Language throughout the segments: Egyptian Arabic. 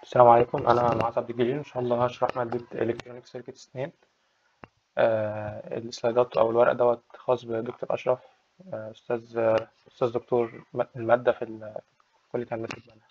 السلام عليكم انا معاذ عبد الجليل ان شاء الله هشرح ماده الكترونيك سيركتس 2 آه السلايدات او الورق دوت خاص بدكتور اشرف آه استاذ آه استاذ دكتور م- الماده في ال- في كليه هندسه بنها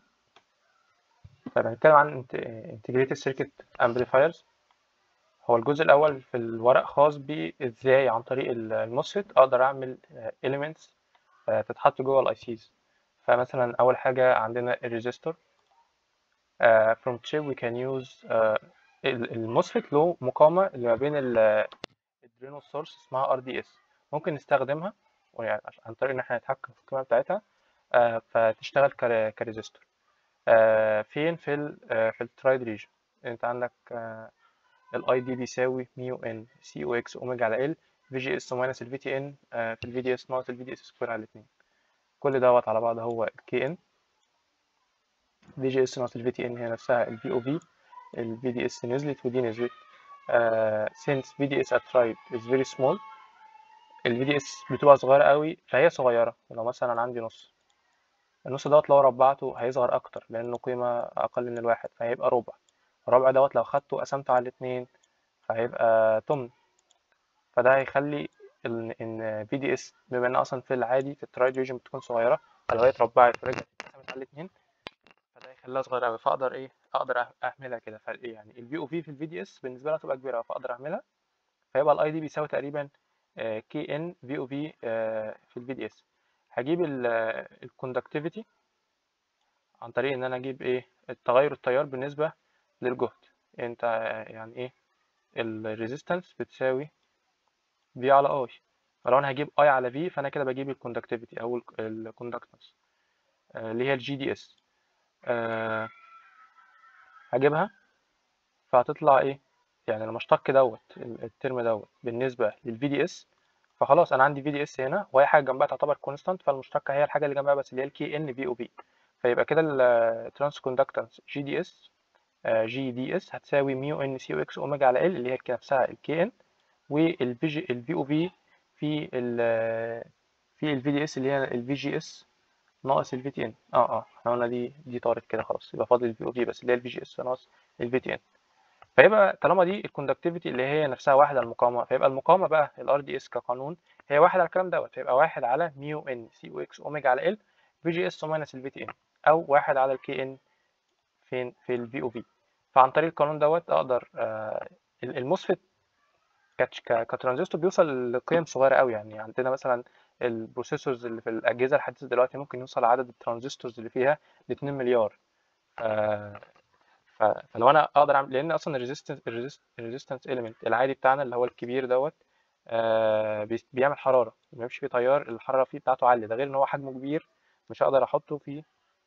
طيب هنتكلم عن انتجريتد سيركت امبليفايرز هو الجزء الاول في الورق خاص بازاي عن طريق الموسفيت اقدر اعمل اليمنتس تتحط جوه الاي سيز فمثلا اول حاجه عندنا الريزيستور uh, from chip we can use uh, الموسفيت له مقاومة اللي ما بين الدرين والسورس اسمها RDS ممكن نستخدمها يعني عن طريق ان احنا نتحكم في القيمة بتاعتها uh, فتشتغل كر- كريزيستور uh, فين في ال uh, في الترايد ريجن انت عندك الاي دي بيساوي ميو ان سي او اكس اوميجا على ال في جي اس ماينس الفي تي ان في الفي دي اس ناقص الفي دي اس سكوير على الاتنين كل دوت على بعض هو الكي ان في جي اس ناقص الفي تي ان هي نفسها الفي او في الفي دي اس نزلت ودي نزلت uh, since VDS at right is very small ال VDS بتبقى صغيرة قوي فهي صغيرة لو مثلا عندي نص النص دوت لو ربعته هيصغر أكتر لأنه قيمة أقل من الواحد فهيبقى ربع الربع دوت لو خدته قسمته على الاتنين فهيبقى تمن فده هيخلي إن إن VDS بما إن أصلا في العادي في الترايد ريجن بتكون صغيرة فلو هي اتربعت ورجعت اتقسمت على الاتنين فده هيخليها صغيرة أوي فأقدر إيه أقدر أعملها كده يعني ال VOV في ال VDS بالنسبة لها تبقى كبيرة فأقدر أعملها فيبقى الاي دي بيساوي تقريبا كي ان في او في في الفي دي اس هجيب الكوندكتيفيتي عن طريق ان انا اجيب ايه التغير التيار بالنسبه للجهد انت يعني ايه الريزيستنس بتساوي في على اي فلو انا هجيب اي على في فانا كده بجيب الكوندكتيفيتي او الكوندكتنس اللي هي الجي دي اس هجيبها فهتطلع ايه يعني لما اشتق دوت الترم دوت بالنسبه للفي دي اس فخلاص انا عندي في دي اس هنا وهي حاجه جنبها تعتبر كونستانت فالمشتقه هي الحاجه اللي جنبها بس اللي هي الكي ان في او في فيبقى كده الترانس كوندكتنس جي دي اس جي دي اس هتساوي ميو ان سي او اكس اوميجا على ال اللي هي نفسها الكي ان والفي جي الفي او في في ال في الفي دي اس اللي هي الفي جي اس ناقص الفي تي ان اه اه احنا قلنا دي دي طارت كده خلاص يبقى فاضل الفي او في بس اللي هي الفي جي اس ناقص الفي تي ان فيبقى طالما دي الكوندكتيفيتي اللي هي نفسها واحد على المقاومه فيبقى المقاومه بقى الار دي اس كقانون هي واحد على الكلام دوت فيبقى واحد على ميو ان سي او اكس اوميجا على ال في جي اس ماينس الفي تي ان او واحد على الكي ان فين في الفي او في فعن طريق القانون دوت اقدر آه الموسفيت كترانزستور بيوصل لقيم صغيره قوي يعني عندنا مثلا البروسيسورز اللي في الاجهزه الحديثه دلوقتي ممكن يوصل عدد الترانزستورز اللي فيها ل 2 مليار آه فلو انا اقدر اعمل لان اصلا الريزيستنس الريزيستنس اليمنت العادي بتاعنا اللي هو الكبير دوت آه بيعمل حراره ما بيمشي فيه تيار الحراره فيه بتاعته عاليه ده غير ان هو حجمه كبير مش هقدر احطه في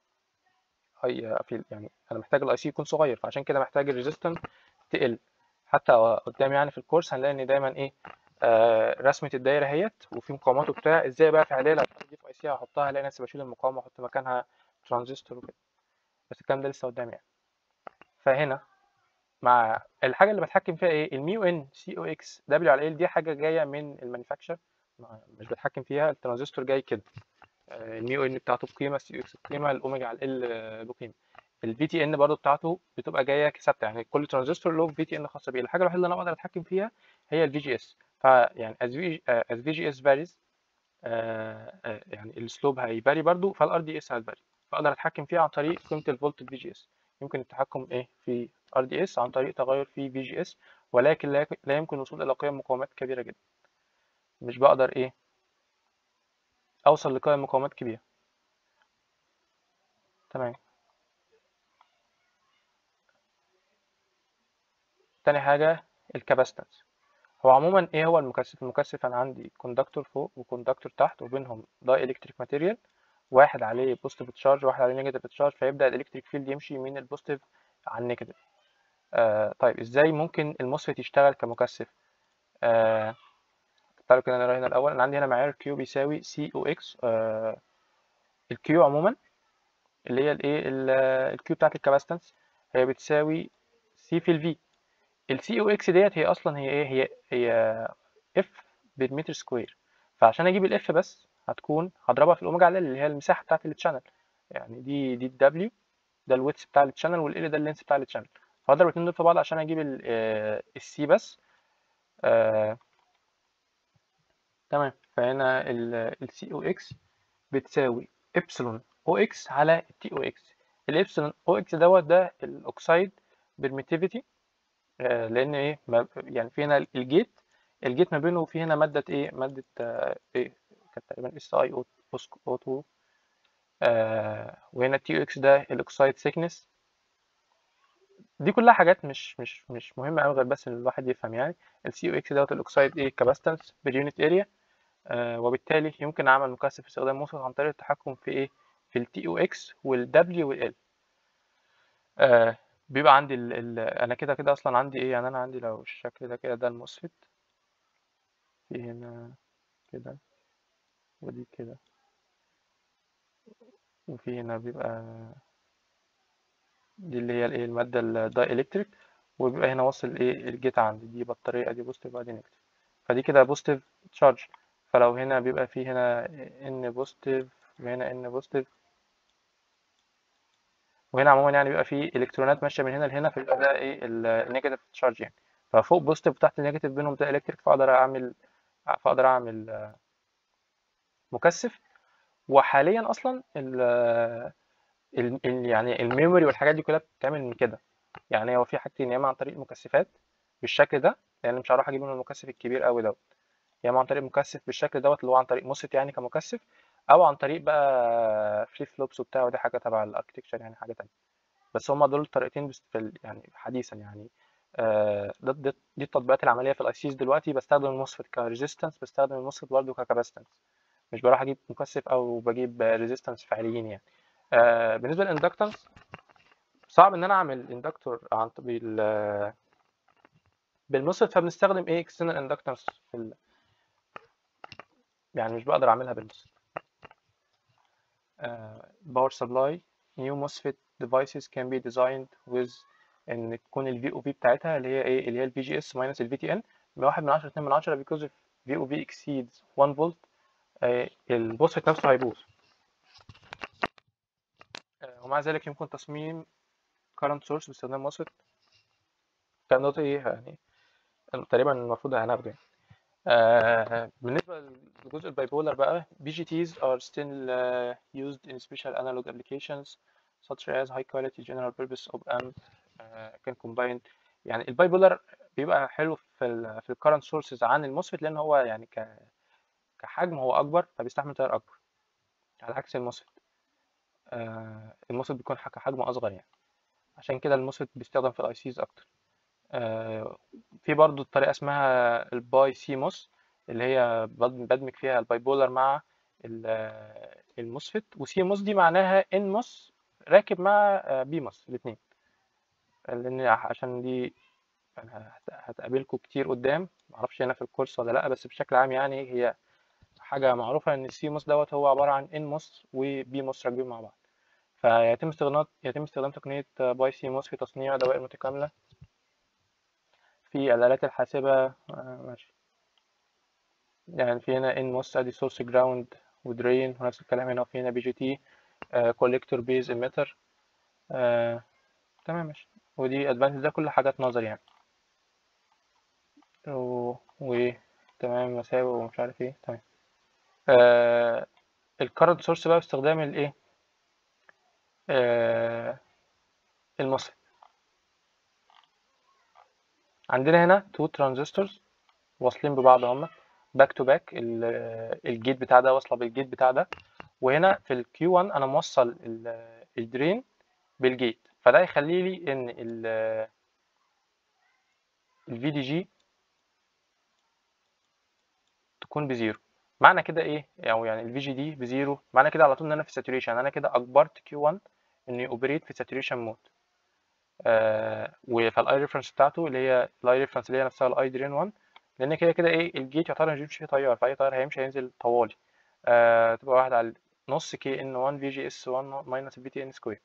اي في يعني انا محتاج الاي سي يكون صغير فعشان كده محتاج الريزيستنس تقل حتى قدام يعني في الكورس هنلاقي ان دايما ايه آه رسمه الدايره اهيت وفي مقاومات وبتاع ازاي بقى فعليا لو دي في اي سي هحطها الاقي نفسي بشيل المقاومه واحط مكانها ترانزستور وكده بس الكلام ده لسه قدام يعني فهنا مع الحاجه اللي بتحكم فيها ايه الميو ان سي او اكس دبليو على ال دي حاجه جايه من المانيفاكتشر مش بتحكم فيها الترانزستور جاي كده الميو ان بتاعته بقيمه سي او اكس بقيمه الاوميجا على ال بقيمه الفي تي ان برضه بتاعته بتبقى جايه ثابته يعني كل ترانزستور له في تي ان خاصه بيه الحاجه الوحيده اللي انا بقدر اتحكم فيها هي الفي جي اس فيعني as في as في جي اس varies يعني السلوب هيفاري برضه فالار دي اس هتفاري فاقدر اتحكم فيها عن طريق قيمه الفولت في جي اس يمكن التحكم ايه في ار دي اس عن طريق تغير في في جي اس ولكن لا يمكن الوصول الى قيم مقاومات كبيره جدا مش بقدر ايه اوصل لقيم مقاومات كبيره تمام تاني حاجه الكاباستنس هو عموما ايه هو المكثف المكثف انا عندي كوندكتور فوق وكوندكتور تحت وبينهم داي الكتريك ماتيريال واحد عليه بوزيتيف تشارج واحد عليه نيجاتيف تشارج فيبدا الالكتريك فيلد يمشي من البوزيتيف على النيجاتيف آه طيب ازاي ممكن الموسفيت يشتغل كمكثف آه تعالوا كده نرى هنا الاول انا عندي هنا معيار كيو بيساوي سي او اكس الكيو عموما اللي هي الايه الكيو بتاعت الكاباستنس هي بتساوي سي في الفي السي او اكس ديت هي اصلا هي ايه هي هي اف بالمتر سكوير فعشان اجيب الاف بس هتكون هضربها في الاوميجا على اللي هي المساحه بتاعت التشانل يعني دي دي الدبليو ده الويتس بتاع التشانل والال ده اللينس بتاع التشانل فاضرب الاثنين دول في بعض عشان اجيب السي بس آه تمام فهنا السي او اكس بتساوي ابسلون او اكس على التي او اكس الابسلون او اكس دوت ده الاوكسايد بيرميتيفيتي آه لان ايه يعني في هنا الجيت الجيت ما بينه وفي هنا ماده ايه ماده آه ايه كانت تقريبا اس اي او 2 آه وهنا التي او اكس ده الاوكسايد سيكنس دي كلها حاجات مش مش مش مهمه قوي غير بس ان الواحد يفهم يعني السي او اكس دوت الاوكسايد ايه كاباستنس بير يونت اريا آه وبالتالي يمكن اعمل مكثف باستخدام موصل عن طريق التحكم في ايه في التي او اكس والدبليو والال آه بيبقى عندي ال ال انا كده كده اصلا عندي ايه يعني انا عندي لو الشكل ده كده ده الموسفيت في هنا كده ودي كده وفي هنا بيبقى دي اللي هي الايه الماده الداي الكتريك وبيبقى هنا واصل ايه الجيت عندي دي بطاريه دي بوزيتيف ودي نيجاتيف فدي كده بوزيتيف تشارج فلو هنا بيبقى في هنا ان بوزيتيف وهنا ان بوزيتيف وهنا عموما يعني بيبقى في الكترونات ماشيه من هنا لهنا فيبقى ده ايه النيجاتيف تشارج يعني ففوق بوزيتيف وتحت النيجاتيف بينهم ده الكتريك فاقدر اعمل فاقدر اعمل مكثف وحاليا اصلا ال ال يعني الميموري والحاجات دي كلها بتتعمل من كده يعني هو في حاجتين يا اما عن طريق المكثفات بالشكل ده لان مش هروح اجيب منه المكثف الكبير قوي دوت يا اما عن طريق مكثف بالشكل دوت اللي هو عن طريق موسفيت يعني كمكثف او عن طريق بقى فليب فلوبس وبتاع ودي حاجه تبع الاركتكتشر يعني حاجه تانية بس هما دول الطريقتين في يعني حديثا يعني آه ده دي, دي التطبيقات العمليه في الاي سيز دلوقتي بستخدم الموسفيت كريزيستنس بستخدم الموسفيت برضه ككاباسيتنس مش بروح اجيب مكثف او بجيب ريزيستنس فعليين يعني آه بالنسبه للاندكتنس صعب ان انا اعمل اندكتور عن بال بالموسفيت فبنستخدم ايه اكسترنال اندكتنس في ال... يعني مش بقدر اعملها بالموسفيت باور سبلاي new MOSFET devices can be designed with ان تكون ال VOV بتاعتها اللي هي ايه اللي هي ال VGS minus ال VTN من 1 من 10 2 من 10 because if VOV exceeds 1 volt آه الموسفيت نفسه هيبوظ آه ومع ذلك يمكن تصميم current source باستخدام موسفيت الكلام دوت ايه يعني تقريبا المفروض هناخده يعني آه بالنسبة لجزء البايبولر بقى BGTs are still uh, used in special analog applications such as high quality general purpose op amp uh, can combine يعني البايبولر بيبقى حلو في ال في الكرنت سورسز عن الموسفيت لان هو يعني ك كحجم هو اكبر فبيستحمل تيار اكبر على عكس الموسفيت آه الموسفيت بيكون كحجم اصغر يعني عشان كده الموسفيت بيستخدم في الاي سيز اكتر آه في برضو طريقة اسمها الباي سي موس اللي هي بدمج فيها البايبولر مع الموسفيت وسي موس دي معناها ان موس راكب مع بي موس الاثنين لان عشان دي هتقابلكم كتير قدام معرفش هنا في الكورس ولا لا بس بشكل عام يعني هي حاجة معروفة ان السي موس دوت هو عبارة عن ان موس وبي موس راكبين مع بعض فيتم استخدام يتم استخدام تقنية باي سي موس في تصنيع دوائر متكاملة في الآلات الحاسبة آه ماشي يعني في هنا ان موس ادي سورس جراوند ودرين ونفس الكلام هنا وفي هنا بي جي تي كوليكتور بيز اميتر تمام ماشي ودي ادفانتج ده كل حاجات نظري يعني و, و... تمام مساوئ ومش عارف ايه تمام آه الكارنت سورس بقى باستخدام الايه آه الموسفيت عندنا هنا تو ترانزستورز واصلين ببعض هما باك تو باك الجيت بتاع ده واصله بالجيت بتاع ده وهنا في الكيو 1 انا موصل الدرين بالجيت فده يخلي لي ان الفي دي جي تكون بزيرو معنى كده ايه او يعني الفي جي دي بزيرو معنى كده على طول ان انا في ساتوريشن انا كده اجبرت كيو 1 انه يوبريت في ساتوريشن مود آه فالاي ريفرنس بتاعته اللي هي الاي ريفرنس اللي هي نفسها الاي درين 1 لان كده كده ايه الجيت يعتبر مش فيه تيار فاي تيار هيمشي هينزل طوالي آه تبقى واحد على نص كي ان 1 في جي اس 1 ماينس الفي تي ان سكوير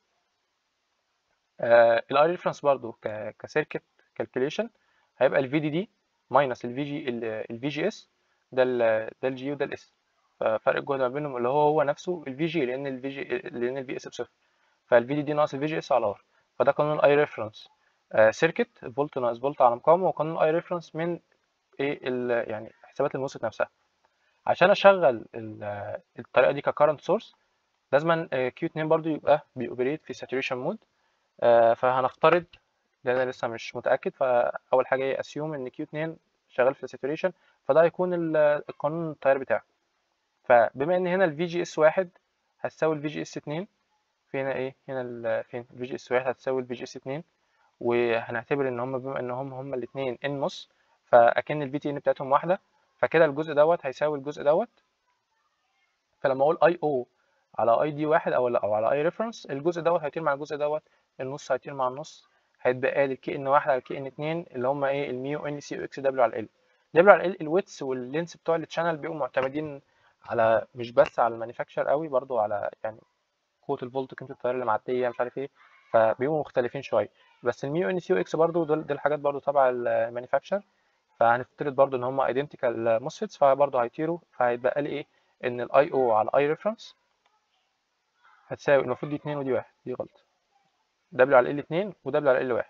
الاي ريفرنس برضو كسيركت كالكوليشن هيبقى الفي دي دي ماينس الفي جي الفي جي اس ده ال ده الجي وده الاس ففرق الجهد ما بينهم اللي هو هو نفسه الفي جي لان الفي جي لان الفي اس بصفر فالفي دي دي ناقص الفي جي اس على ار فده قانون الاي ريفرنس سيركت فولت ناقص فولت على مقاومه وقانون الاي ريفرنس من ايه ال- يعني حسابات الموسفيت نفسها عشان اشغل ال- الطريقه دي ككارنت سورس لازم كيو 2 برضو يبقى بيوبريت في ساتوريشن مود فهنفترض لان انا لسه مش متاكد فاول حاجه هي اسيوم ان كيو 2 شغال في ساتوريشن فده هيكون ال- القانون التيار بتاعه فبما ان هنا الفي جي اس واحد هتساوي الفي جي اس 2 في هنا ايه هنا ال- فين الفي جي اس واحد هتساوي الفي جي اس 2 وهنعتبر ان هم بما ان هم هم الاثنين ان نص فاكن الفي تي ان بتاعتهم واحده فكده الجزء دوت هيساوي الجزء دوت فلما اقول اي او على اي دي واحد او او على اي ريفرنس الجزء دوت هيطير مع الجزء دوت النص هيطير مع النص هيتبقى لي الكي ان واحد على الكي ان اتنين اللي هم ايه الميو ان سي اكس دبليو على ال دبليو على ال الويتس واللينس بتوع التشانل بيبقوا معتمدين على مش بس على المانيفاكتشر قوي برضو على يعني قوه الفولت قيمه التيار اللي معديه مش عارف ايه فبيبقوا مختلفين شويه بس الميو ان سي اكس برضو دول دي الحاجات برضو تبع المانيفاكتشر فهنفترض برضو ان هم ايدنتيكال موسفيتس فبرضو هيطيروا فهيتبقى لي ايه ان الاي او على اي ريفرنس هتساوي المفروض دي 2 ودي 1 دي غلط دبليو على ال 2 ودبليو على ال 1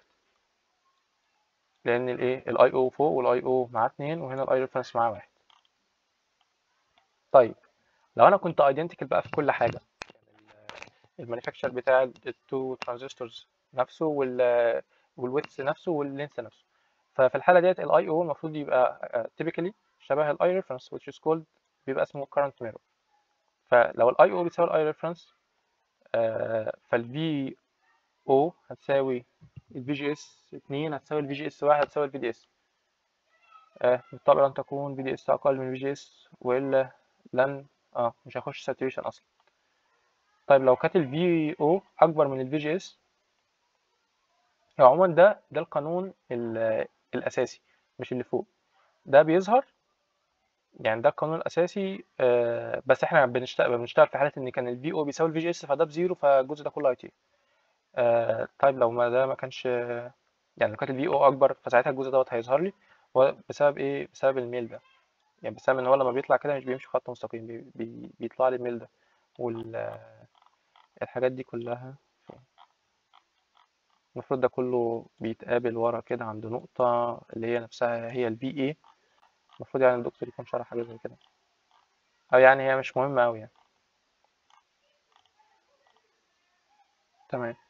لان الايه الاي او فوق والاي او معاه 2 وهنا الاي ريفرنس معاه 1 طيب لو انا كنت ايدنتيكال بقى في كل حاجه المانيفاكتشر بتاع التو ترانزستورز نفسه وال والويتس نفسه واللينس نفسه ففي الحاله ديت الاي او المفروض يبقى تيبيكالي شبه الاي ريفرنس which is called بيبقى اسمه current mirror فلو الاي او بيساوي الاي ريفرنس فالفي او هتساوي الفي جي اس 2 هتساوي الفي جي اس 1 هتساوي الفي دي اس بالطبع لن تكون في دي اس اقل من الفي جي اس والا لن اه مش هخش ساتوريشن اصلا طيب لو كانت الفي او اكبر من الفي جي اس عموما ده ده القانون الاساسي مش اللي فوق ده بيظهر يعني ده القانون الاساسي آه بس احنا بنشتغل بنشتغل في حاله ان كان الفي او بيساوي الفي جي اس فده بزيرو فالجزء ده كله هيطير آه طيب لو ما ده ما كانش يعني لو كانت الفي او اكبر فساعتها الجزء دوت هيظهر لي بسبب ايه بسبب الميل ده يعني بسبب ان هو لما بيطلع كده مش بيمشي خط مستقيم بي بي بيطلع لي الميل ده والحاجات دي كلها المفروض ده كله بيتقابل ورا كده عند نقطة اللي هي نفسها هي البي اي المفروض يعني الدكتور يكون شرح حاجة زي كده أو يعني هي مش مهمة أوي يعني تمام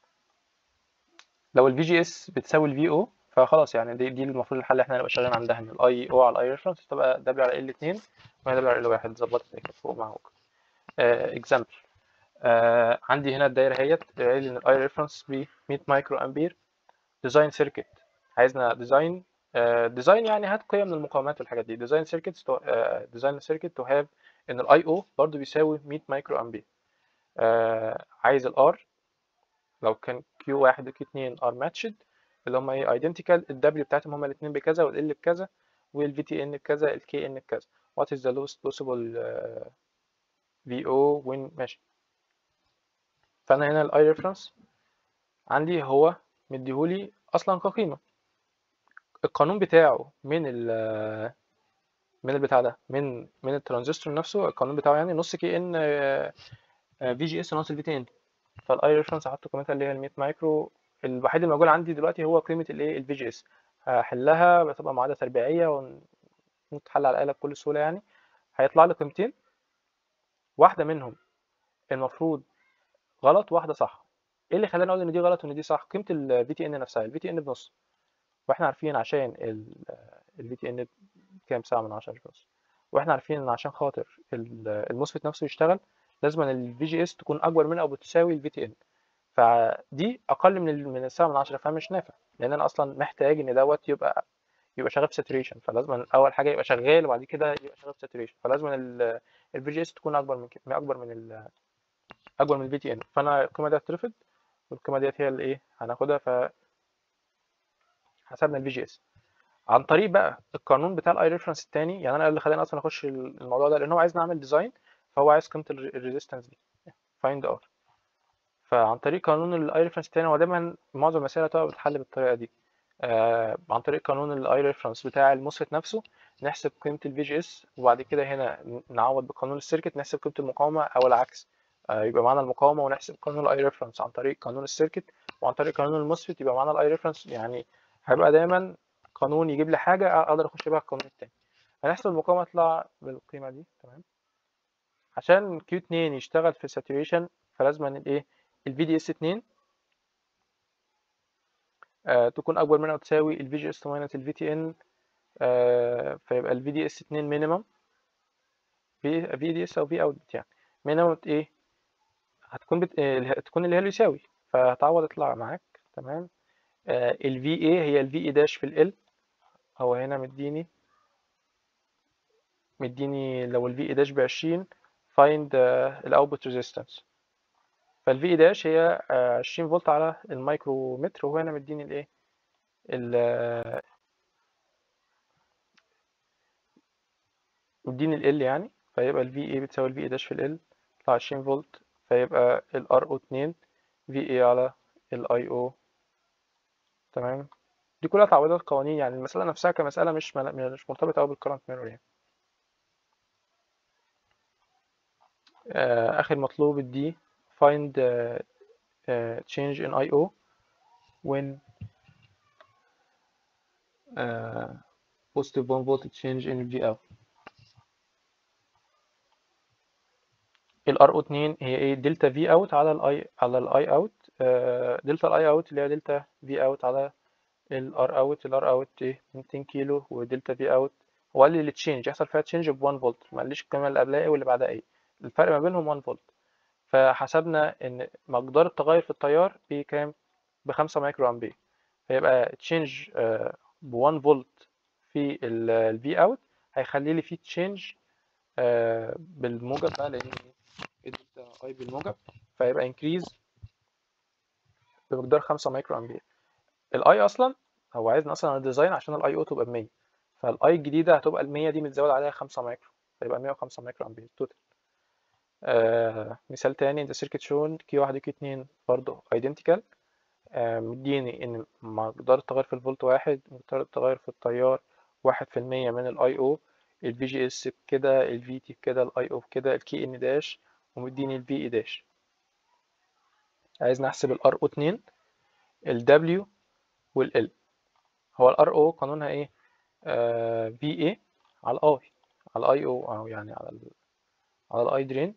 لو الفي جي اس بتساوي الفي او فخلاص يعني دي دي المفروض الحل اللي احنا هنبقى شغالين عندها ان الاي او على الاي ريفرنس تبقى دبليو على ال 2 وهي دبليو على ال 1 ظبطت كده فوق معاك اكزامبل آه عندي هنا الدايره اهيت قايل ان الاي ريفرنس ب 100 مايكرو امبير ديزاين سيركت عايزنا ديزاين ديزاين يعني هات قيم من المقاومات والحاجات دي ديزاين سيركت ديزاين سيركت تو هاف ان الاي او برضه بيساوي 100 مايكرو امبير آه عايز الار لو كان كيو واحد وكيو اتنين ار ماتشد اللي هم ايه ايدنتيكال الدبليو بتاعتهم هما الاثنين بكذا والال بكذا والفي تي ان بكذا الكي ان بكذا وات از ذا لوست بوسيبل في او وين ماشي فانا هنا الاي ريفرنس عندي هو مديهولي اصلا كقيمه القانون بتاعه من ال من البتاع ده من من الترانزستور نفسه القانون بتاعه يعني نص كي ان في جي اس ناقص الفي تي ان فالاي ريفرنس هحط قيمتها اللي هي ال 100 مايكرو الوحيد الموجود عندي دلوقتي هو قيمه الايه الفي جي اس هحلها بتبقى معادله تربيعيه ونتحل على الاله بكل سهوله يعني هيطلع لي قيمتين واحده منهم المفروض غلط واحده صح ايه اللي خلاني اقول ان دي غلط وان دي صح قيمه الفي تي ان نفسها الفي تي ان بنص واحنا عارفين عشان الفي تي ان كام ساعه من 10 بنص واحنا عارفين ان عشان خاطر الموسفيت نفسه يشتغل لازم الفي جي اس تكون اكبر من او بتساوي الفي تي ان فدي اقل من من الساعه من 10 فمش نافع لان انا اصلا محتاج ان دوت يبقى يبقى شغال في ساتوريشن فلازم اول حاجه يبقى شغال وبعد كده يبقى شغال في ساتوريشن فلازم الفي جي اس تكون اكبر من كده اكبر من ال اكبر من الفي تي ان فانا القيمه دي هتترفض والقيمه ديت هي اللي ايه هناخدها ف حسبنا الفي جي اس عن طريق بقى القانون بتاع الاي ريفرنس الثاني يعني انا اللي خلاني اصلا اخش الموضوع ده لان هو عايز نعمل ديزاين فهو عايز قيمه الريزيستنس دي فايند ار فعن طريق قانون الاي ريفرنس الثاني هو دايما معظم المسائل هتبقى بتتحل بالطريقه دي آه عن طريق قانون الاي ريفرنس بتاع الموسفيت نفسه نحسب قيمه الفي جي اس وبعد كده هنا نعوض بقانون السيركت نحسب قيمه المقاومه او العكس آه، يبقى معانا المقاومه ونحسب قانون الاي ريفرنس عن طريق قانون السيركت وعن طريق قانون الموسفيت يبقى معانا الاي ريفرنس يعني هيبقى دايما قانون يجيب لي حاجه اقدر اخش بيها القانون التاني هنحسب المقاومه تطلع بالقيمه دي تمام عشان كيو 2 يشتغل في ساتوريشن فلازم ان الايه الفي دي اس 2 آه تكون اكبر من او تساوي الفي جي اس ماينس الفي تي ان فيبقى الفي دي اس 2 مينيمم في في دي اس او في اوت يعني مينيمم ايه هتكون بت... آه، تكون اللي هي اللي يساوي فهتعوض يطلع معاك تمام الفي اي هي الفي اي داش في ال هو هنا مديني مديني لو الفي اي داش ب 20 find الاوتبوت ريزيستنس فالفي اي داش هي آه، 20 فولت على المايكرومتر وهو هنا مديني الايه ال مديني ال يعني فيبقى الفي اي بتساوي الفي اي داش في ال تطلع 20 فولت فيبقى الار او 2 في اي على الاي او تمام دي كلها تعويضات قوانين يعني المسألة نفسها كمسألة مش مل... مش مرتبطة أوي بالكرنت ميرور يعني آه، آخر مطلوب الدي find uh, uh, change in IO when uh, positive 1 volt change in VO ال RO2 هي ايه دلتا في اوت على الاي على الاي اوت دلتا الاي اوت اللي هي دلتا في اوت على الار اوت الار اوت ايه 200 كيلو ودلتا في اوت هو قال لي التشينج يحصل فيها تشينج ب 1 فولت ما قاليش القيمه اللي قبلها ايه واللي بعدها ايه الفرق ما بينهم 1 فولت فحسبنا ان مقدار التغير في التيار بكام ب 5 مايكرو امبير فيبقى تشينج ب 1 فولت في الفي اوت هيخلي لي في تشينج بالموجب بقى لان الدلتا اي بالموجب فيبقى انكريز بمقدار 5 مايكرو امبير الاي اصلا هو عايزنا اصلا الديزاين عشان الاي او تبقى ب 100 فالاي الجديده هتبقى ال 100 دي متزود عليها 5 مايكرو فيبقى 105 مايكرو امبير توتال آه مثال تاني ده سيركت شون كيو 1 وكيو 2 برضه ايدنتيكال آه مديني ان مقدار التغير في الفولت واحد مقدار التغير في التيار واحد في المية من الاي او الفي جي اس بكده الفي تي بكده الاي او بكده الكي ان داش ومديني الفي اي داش عايز نحسب الار او 2 الدبليو والال هو الار او قانونها ايه في اي على الاي على الاي او او يعني على ال على الاي درين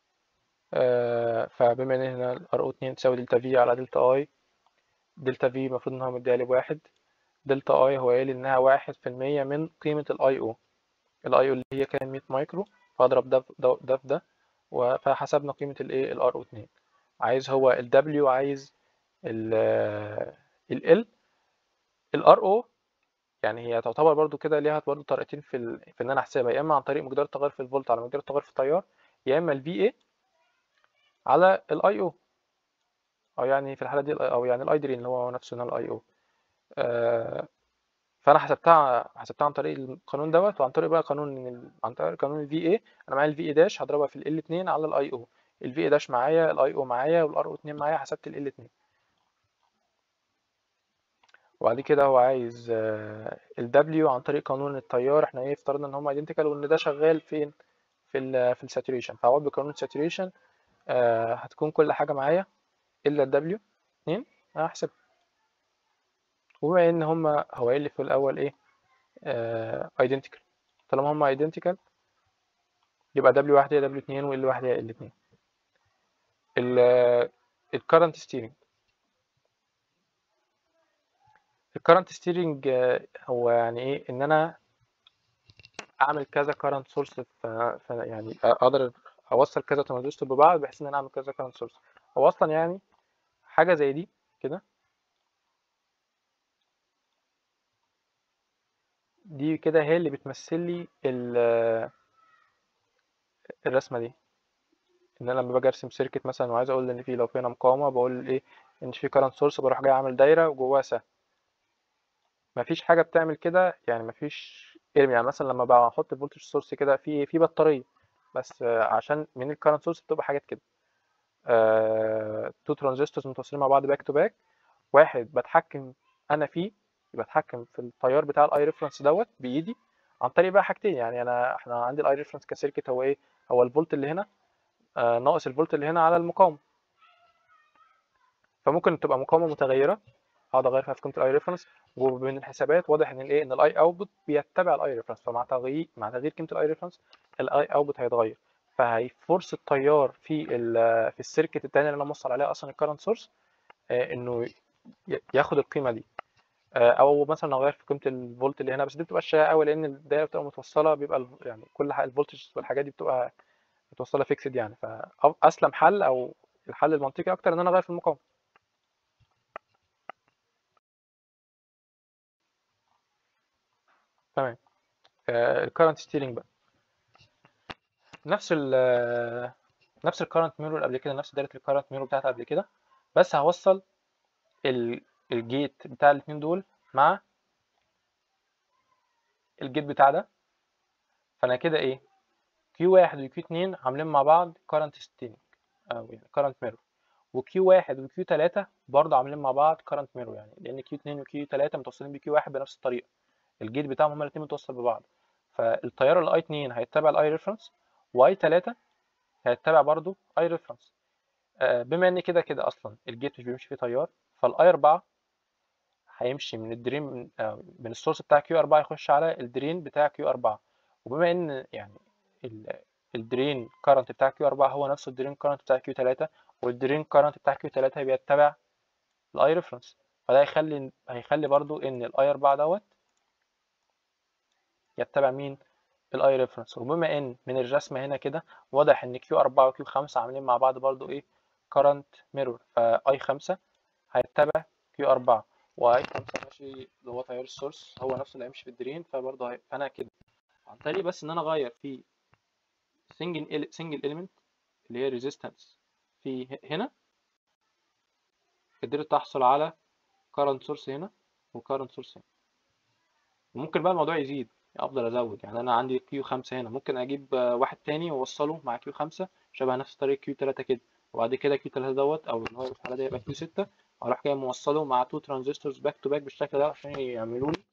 آه فبما ان هنا الار او 2 تساوي دلتا في على دلتا اي دلتا في المفروض انها مديها لي بواحد دلتا اي هو قايل انها واحد في المية من قيمة الاي او الاي او اللي هي كان 100 مايكرو فاضرب ده في ده ده في ده فحسبنا قيمة الايه الار او 2 عايز هو الدبليو عايز ال ال الار او يعني هي تعتبر برضو كده ليها برضو طريقتين في ال... في ان انا احسبها يا اما عن طريق مقدار التغير في الفولت على مقدار التغير في التيار يا اما الفي اي على الاي او او يعني في الحاله دي او يعني الاي درين اللي هو نفسه هنا الاي او آه فانا حسبتها حسبتها عن طريق القانون دوت وعن طريق بقى قانون ال... عن طريق قانون الفي اي انا معايا الفي اي داش هضربها في ال 2 على الاي او الفي اي داش معايا الاي او معايا والار او 2 معايا حسبت ال 2 وبعد كده هو عايز ال W عن طريق قانون التيار احنا ايه افترضنا ان هم ايدنتيكال وان ده شغال فين في ال في الساتوريشن فهو بقانون الساتوريشن آه هتكون كل حاجه معايا الا ال W 2 هحسب وبما ان هم هو قايل لي في الاول ايه ايدنتيكال آه طالما هم ايدنتيكال يبقى W واحد هي W 2 و L واحد هي L 2 ال الكرنت ستيرنج الكرنت ستيرنج هو يعني ايه ان انا اعمل كذا كرنت سورس يعني اقدر اوصل كذا ترانزستور ببعض بحيث ان انا اعمل كذا كرنت سورس هو اصلا يعني حاجه زي دي كده دي كده هي اللي بتمثل لي الرسمه دي ان انا لما باجي ارسم سيركت مثلا وعايز اقول ان في لو في هنا مقاومه بقول ايه ان في كرنت سورس بروح جاي اعمل دايره وجواها سهم مفيش حاجه بتعمل كده يعني مفيش يعني مثلا لما بحط الفولتج سورس كده في في بطاريه بس عشان من الكرنت سورس بتبقى حاجات كده تو ترانزستورز متوصلين مع بعض باك تو باك واحد بتحكم انا فيه بتحكم في التيار بتاع الاي ريفرنس دوت بايدي عن طريق بقى حاجتين يعني انا احنا عندي الاي ريفرنس كسيركت هو ايه هو الفولت اللي هنا آه، ناقص الفولت اللي هنا على المقاومه فممكن تبقى مقاومه متغيره اقعد اغير فيها في قيمه الاي ريفرنس ومن الحسابات واضح ان الايه ان الاي اوتبوت بيتبع الاي ريفرنس فمع تغيير مع تغيير قيمه الاي ريفرنس الاي اوتبوت هيتغير فهيفورس التيار في ال في السيركت الثاني اللي انا موصل عليها اصلا الكرنت سورس انه ي- ياخد القيمه دي آه، او مثلا اغير في قيمه الفولت اللي هنا بس دي بتبقى شائعه قوي لان الدايره بتبقى متوصله بيبقى ال- يعني كل حاجه الفولتج والحاجات دي بتبقى متوصله فيكسد يعني فاسلم حل او الحل المنطقي اكتر ان انا اغير في المقاومه تمام الكرنت ستيرنج بقى نفس ال نفس الكرنت ميرور قبل كده نفس دايره الكرنت ميرور بتاعت قبل كده بس هوصل ال- الجيت بتاع الاتنين دول مع الجيت بتاع ده فانا كده ايه كيو واحد وكيو اتنين عاملين مع بعض كرنت ستيرنج او يعني كرنت ميرور وكيو واحد وكيو تلاتة برضه عاملين مع بعض كرنت ميرور يعني لان كيو اتنين وكيو تلاتة متوصلين بكيو واحد بنفس الطريقه الجيت بتاعهم هما الاتنين متوصل ببعض فالتيار الاي 2 هيتبع الاي ريفرنس واي 3 هيتبع برضو اي ريفرنس بما ان كده كده اصلا الجيت مش بيمشي فيه تيار فالاي 4 هيمشي من الدرين من, آه، من السورس بتاع كيو 4 يخش على الدرين بتاع كيو 4 وبما ان يعني ال- الدرين كارنت بتاع كيو 4 هو نفسه الدرين كارنت بتاع كيو 3 والدرين كارنت بتاع كيو 3 بيتبع الاي ريفرنس فده هيخلي هيخلي برضو ان الاي 4 دوت يتبع مين الاي ريفرنس وبما ان من الرسمه هنا كده واضح ان كيو 4 وكيو 5 عاملين مع بعض برضو ايه كارنت ميرور فاي 5 هيتبع كيو 4 واي 5 ماشي اللي هو تيار السورس هو نفسه اللي هيمشي في الدرين فبرضه هي... فانا كده عن طريق بس ان انا اغير في سنجل سنجل اليمنت اللي هي ريزيستنس في ه- هنا قدرت احصل على كارنت سورس هنا وكارنت سورس هنا وممكن بقى الموضوع يزيد افضل ازود يعني انا عندي كيو 5 هنا ممكن اجيب آه، واحد تاني واوصله مع كيو 5 شبه نفس طريقه كيو 3 كده وبعد كده كيو 3 دوت او اللي هو في الحاله دي هيبقى كيو 6 اروح جاي موصله مع تو ترانزستورز باك تو باك بالشكل ده عشان يعملوا لي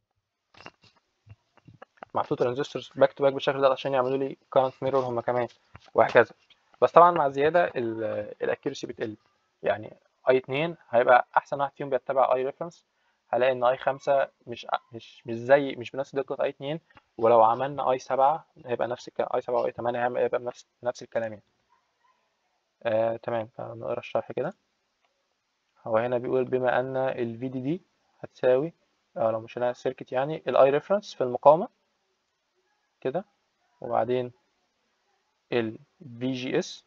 مع تو ترانزستورز باك تو باك بالشكل ده عشان يعملوا لي كارنت ميرور هما كمان وهكذا بس طبعا مع الزياده الاكيرسي بتقل يعني اي 2 هيبقى احسن واحد فيهم بيتبع اي ريفرنس هلاقي ان اي 5 مش مش مش زي مش بنفس دقه اي 2 ولو عملنا اي 7 هيبقى نفس الكلام اي 7 واي 8 هيعمل- هيبقى بنفس نفس الكلام يعني آه تمام فنقرا الشرح كده هو هنا بيقول بما ان ال VDD هتساوي اه لو مشينا السيركت يعني الاي ريفرنس في المقاومه كده وبعدين ال VGS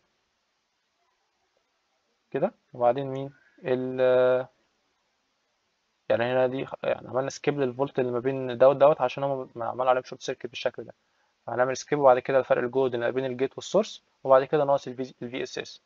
كده وبعدين مين ال يعني هنا دي يعني عملنا سكيب للفولت اللي ما بين دوت دوت عشان هم عملوا عليهم شورت سيركت بالشكل ده فهنعمل سكيب وبعد كده الفرق الجهد اللي ما بين الجيت والسورس وبعد كده ناقص الفي اس اس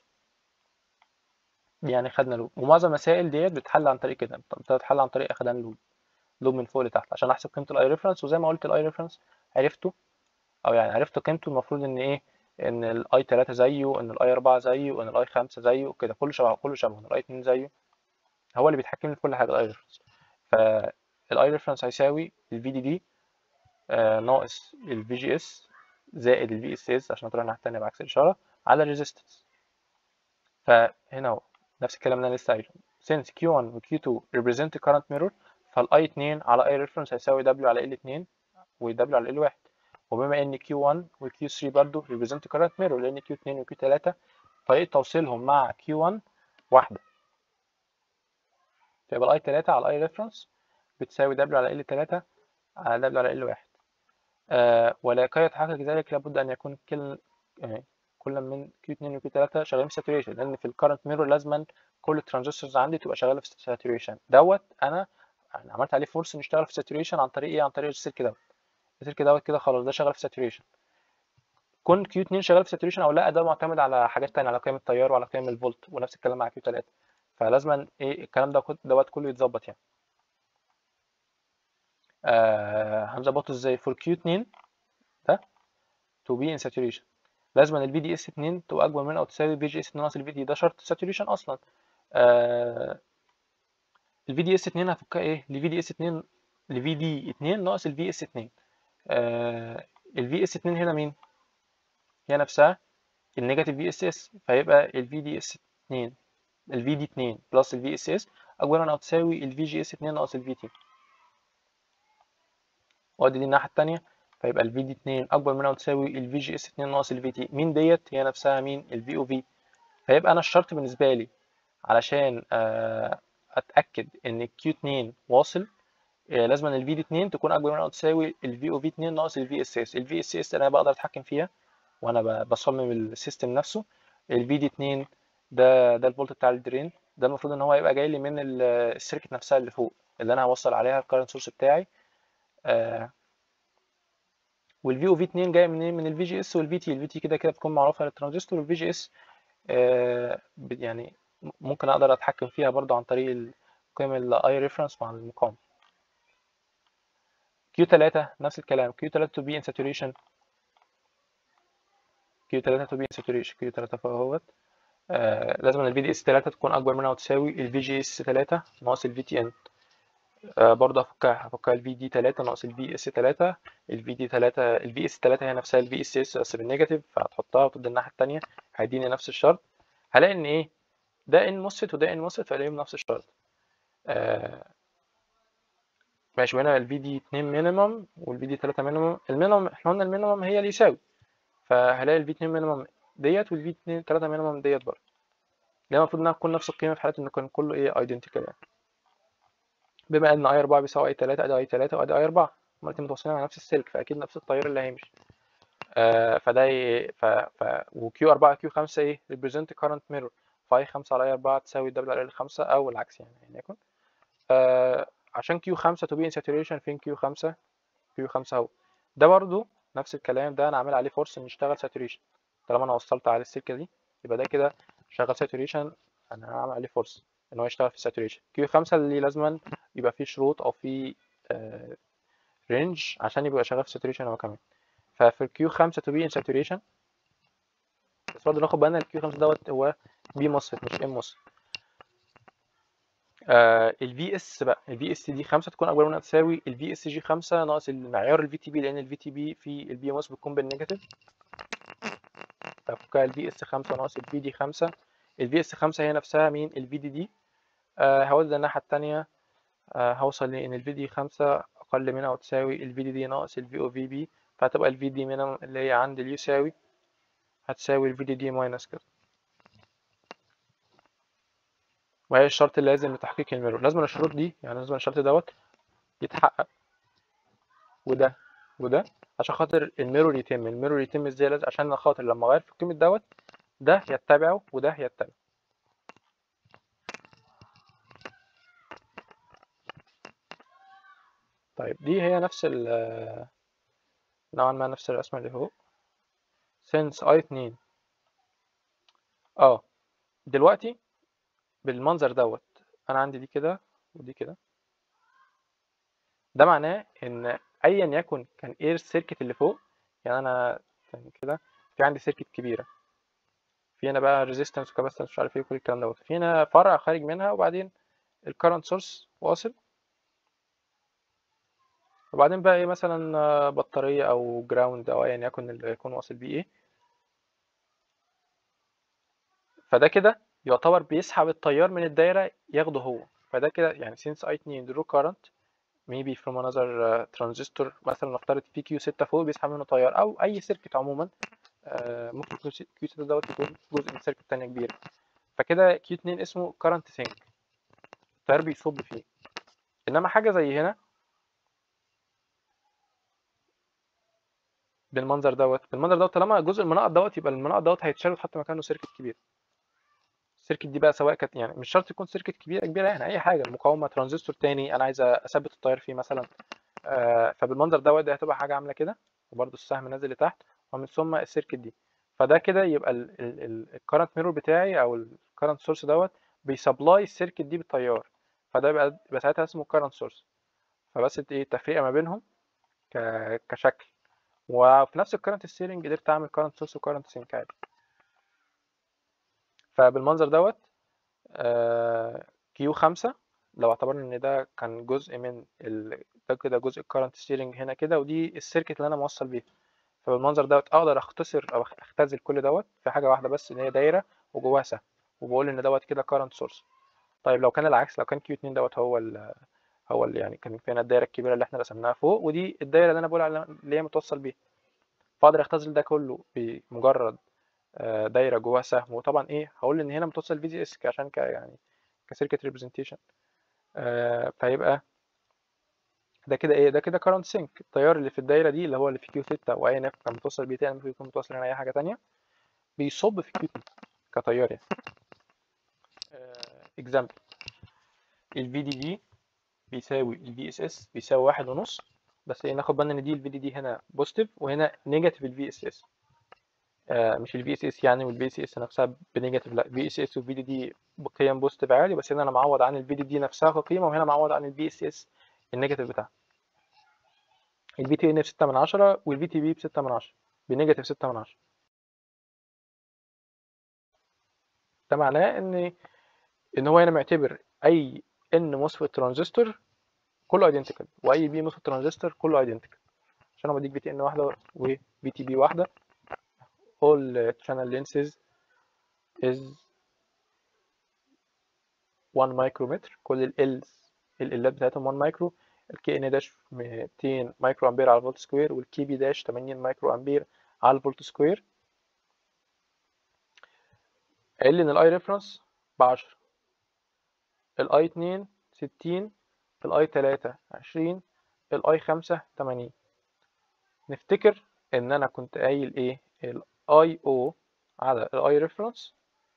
يعني خدنا لوب ومعظم المسائل ديت بتتحل عن طريق كده بتتحل عن طريق اخدان لوب لوب من فوق لتحت عشان احسب قيمه الاي ريفرنس وزي ما قلت الاي ريفرنس عرفته او يعني عرفت قيمته المفروض ان ايه ان الاي 3 زيه ان الاي 4 زيه ان الاي 5 زيه كده كله شبه كله شبه ان الاي 2 زيه هو اللي بيتحكم لي في كل حاجه الاي ريفرنس فالاي ريفرنس هيساوي الفي دي دي ناقص الفي جي اس زائد الفي اس اس عشان طلعنا الناحيه التانيه بعكس الاشاره على الريزيستنس فهنا اهو نفس الكلام اللي انا لسه قايله since Q1 و Q2 represent current mirror فال I2 على I reference هيساوي W على L2 و W على L1 وبما ان Q1 و Q3 برضه represent current mirror لان Q2 و Q3 طريقة توصيلهم مع Q1 واحدة فيبقى ال I3 على I reference بتساوي W على L3 على W على L1 آه ولكي يتحقق ذلك لابد أن يكون كل يعني كل من Q2 و Q3 شغالين في saturation لأن في الكرنت ميرور لازما كل الترانزستورز عندي تبقى شغالة في saturation دوت أنا يعني عملت عليه فورس إنه يشتغل في saturation عن طريق إيه؟ عن طريق السلك دوت السلك دوت كده خلاص ده شغال في saturation كون Q2 شغال في saturation أو لا ده معتمد على حاجات تانية على قيم التيار وعلى قيم الفولت ونفس الكلام مع Q3 فلازما إيه الكلام ده دوت كله يتظبط يعني آه هنظبطه ازاي for Q2 ده to be in saturation لازم ال VDS 2 تبقى اكبر من او تساوي VGS 2 ناقص ال VD ده شرط saturation اصلا آه ال VDS 2 هفكها ايه ل VDS 2 ل VD 2 ناقص ال VS 2 آه ال VS 2 هنا مين هي نفسها النيجاتيف في اس اس فيبقى الفي دي اس 2 الفي دي 2 بلس الفي اس اس اكبر من او تساوي الفي جي اس 2 ناقص الفي تي وادي دي الناحيه الثانيه فيبقى الفي دي 2 اكبر من او تساوي الفي جي اس 2 ناقص الفي تي مين ديت هي نفسها مين الفي او في فيبقى انا الشرط بالنسبه لي علشان اتاكد ان الكيو 2 واصل لازم الفي دي 2 تكون اكبر من او تساوي الفي او في 2 ناقص الفي اس اس الفي اس اس انا بقدر اتحكم فيها وانا بصمم السيستم نفسه الفي دي 2 ده ده الفولت بتاع الدرين ده المفروض ان هو يبقى جاي لي من السيركت نفسها اللي فوق اللي انا هوصل عليها الكارنت سورس بتاعي آه والفي او في 2 جاي منين من الفي جي اس والفي تي الفي تي كده كده بتكون معروفه للترانزستور والفي جي اس آه يعني ممكن اقدر اتحكم فيها برضو عن طريق قيم الاي ريفرنس مع المقاومه Q3 نفس الكلام Q3 to be in saturation Q3 to be in saturation Q3 فوق اهوت آه لازم ال VDS 3 تكون أكبر منها وتساوي ال VGS 3 ناقص ال VTN آه برضه هفكها هفكها ال VD 3 ناقص ال VS 3 ال VD 3 ال VS 3 هي نفسها ال VSS بس بالنيجاتيف فهتحطها وتدي الناحية التانية هيديني نفس الشرط هلاقي إن إيه ده إن موسفيت وده إن موسفيت فألاقيهم نفس الشرط آه ماشي وهنا ال VD 2 مينيمم وال VD 3 مينيمم المينيمم احنا قلنا المينيمم هي اللي يساوي فهلاقي ال V2 مينيمم ديت وال V2 3 مينيمم ديت برضه اللي المفروض انها تكون نفس القيمه في حاله ان كان كله ايه ايدنتيكال يعني بما ان اي 4 بيساوي اي 3 ادي اي 3 وادي اي 4 هما الاتنين متواصلين على نفس السلك فاكيد نفس التيار اللي هيمشي آه فده إيه ف ف وكيو 4 كيو 5 ايه ريبريزنت كارنت ميرور فاي 5 على اي 4 تساوي دبل على ال 5 او العكس يعني يعني يكون آه عشان كيو 5 تو بي ان ساتوريشن فين كيو 5 كيو 5 اهو ده برضو نفس الكلام ده انا عامل عليه فورس ان يشتغل ساتوريشن طالما انا وصلت على السلكه دي يبقى ده كده شغال ساتوريشن انا هعمل عليه فورس ان هو يشتغل في ساتوريشن كيو 5 اللي لازما يبقى فيه شروط او فيه آه رينج عشان يبقى شغال في ساتوريشن هو كمان ففي الكيو 5 تو بي ان ساتوريشن بس برضه ناخد بالنا الكيو 5 دوت هو بي موسفيت مش ام موسفيت آه الفي اس بقى الفي اس دي 5 تكون اكبر منها تساوي الفي اس جي 5 ناقص المعيار الفي تي بي لان الفي تي بي في البي ام اس بتكون بالنيجاتيف ففكها الفي اس 5 ناقص الفي دي 5 الفي اس 5 هي نفسها مين الفي دي دي آه هودي الناحيه الثانيه آه هوصل لان الفي دي 5 اقل منها وتساوي الفي دي دي ناقص الفي او في بي فهتبقى الفي دي مينيمم اللي هي عند اليساوي هتساوي الفي دي دي ماينس كده وهي الشرط اللازم لتحقيق الميرور لازم الشروط دي يعني لازم الشرط دوت يتحقق وده وده عشان خاطر الميرور يتم الميرور يتم ازاي لازم عشان خاطر لما اغير في القيمه دوت ده يتبعه وده يتبعه طيب دي هي نفس ال نوعا ما نفس الرسمه اللي فوق since i 2 اه دلوقتي بالمنظر دوت انا عندي دي كده ودي كده ده معناه ان ايا يكن كان ايه السيركت اللي فوق يعني انا كان كده في عندي سيركت كبيره في هنا بقى ريزيستنس وكاباسيتنس مش عارف ايه كل الكلام دوت في هنا فرع خارج منها وبعدين الكرنت سورس واصل وبعدين بقى ايه مثلا بطاريه او جراوند او ايا يكن اللي يكون واصل بيه ايه فده كده يعتبر بيسحب التيار من الدايره ياخده هو فده كده يعني since I2 draw current maybe from another uh, transistor مثلا نفترض في كيو 6 فوق بيسحب منه تيار او اي سيركت عموما آه ممكن كيو 6 دوت يكون جزء من سيركت تانية كبيره فكده كيو 2 اسمه current sink التيار بيصب فيه انما حاجه زي هنا بالمنظر دوت بالمنظر دوت طالما جزء المناقط دوت يبقى المناقط دوت هيتشال ويتحط مكانه سيركت كبير السيركت دي بقى سواء كانت يعني مش شرط تكون سيركت كبيره كبيره يعني اي حاجه مقاومه ترانزستور تاني انا عايز اثبت التيار فيه مثلا آه فبالمنظر دوت دي هتبقى حاجه عامله كده وبرده السهم نازل لتحت ومن ثم السيركت دي فده كده يبقى الكرنت ميرور بتاعي او الكرنت سورس دوت بيسبلاي السيركت دي بالتيار فده يبقى يبقى ساعتها اسمه كرنت سورس فبس ايه التفرقه ما بينهم كشكل وفي نفس الكرنت ستيرنج قدرت اعمل كرنت سورس وكرنت سينك عادي فبالمنظر دوت كيو خمسة لو اعتبرنا ان ده كان جزء من ال... ده كده جزء الكرنت ستيرنج هنا كده ودي السيركت اللي انا موصل بيها فبالمنظر دوت اقدر اختصر او اختزل كل دوت في حاجه واحده بس ان هي دايره وجواها سهم وبقول ان دوت كده current source طيب لو كان العكس لو كان Q2 دوت هو ال هو اللي يعني كان فينا الدايره الكبيره اللي احنا رسمناها فوق ودي الدايره اللي انا بقول عليها اللي هي متوصل بيها فاقدر اختزل ده كله بمجرد آه، دايره جواها سهم وطبعا ايه هقول ان هنا متوصل في دي اس عشان ك يعني كسيركت ريبريزنتيشن فيبقى ده كده ايه ده كده current sink التيار اللي في الدايره دي اللي هو اللي في كيو 6 واي ان اف كان متوصل بيه تاني ممكن يكون متوصل هنا اي حاجه تانية بيصب في كيو 2 كتيار يعني اكزامبل الفي دي دي بيساوي الفي اس اس بيساوي واحد ونص بس ايه ناخد بالنا ان دي الفي دي دي هنا بوزيتيف وهنا نيجاتيف الفي اس اس مش الفي اس اس يعني والفي اس اس نفسها بنيجاتيف لا في اس اس والفي دي دي بقيم بوزيتيف عالي بس هنا انا معوض عن الفي دي دي نفسها كقيمه وهنا معوض عن الفي اس اس النيجاتيف بتاعها الفي تي ان ب 6 من 10 والفي تي بي ب 6 من 10 بنيجاتيف 6 من 10 ده معناه ان ان هو هنا معتبر اي ان موسفيت ترانزستور كله ايدنتيكال واي بي موسفيت ترانزستور كله ايدنتيكال عشان هو بديك في تي ان واحده وفي تي بي واحده all channel lenses is 1 مايكرومتر كل ال الالات بتاعتهم 1 مايكرو الكي ان داش 200 مايكرو امبير على الفولت سكوير والكي بي داش 80 مايكرو امبير على الفولت سكوير قال لي ان الاي ريفرنس ب 10 الاي 2 60 الاي 3 20 الاي 5 80 نفتكر ان انا كنت قايل ايه الاي او على الاي ريفرنس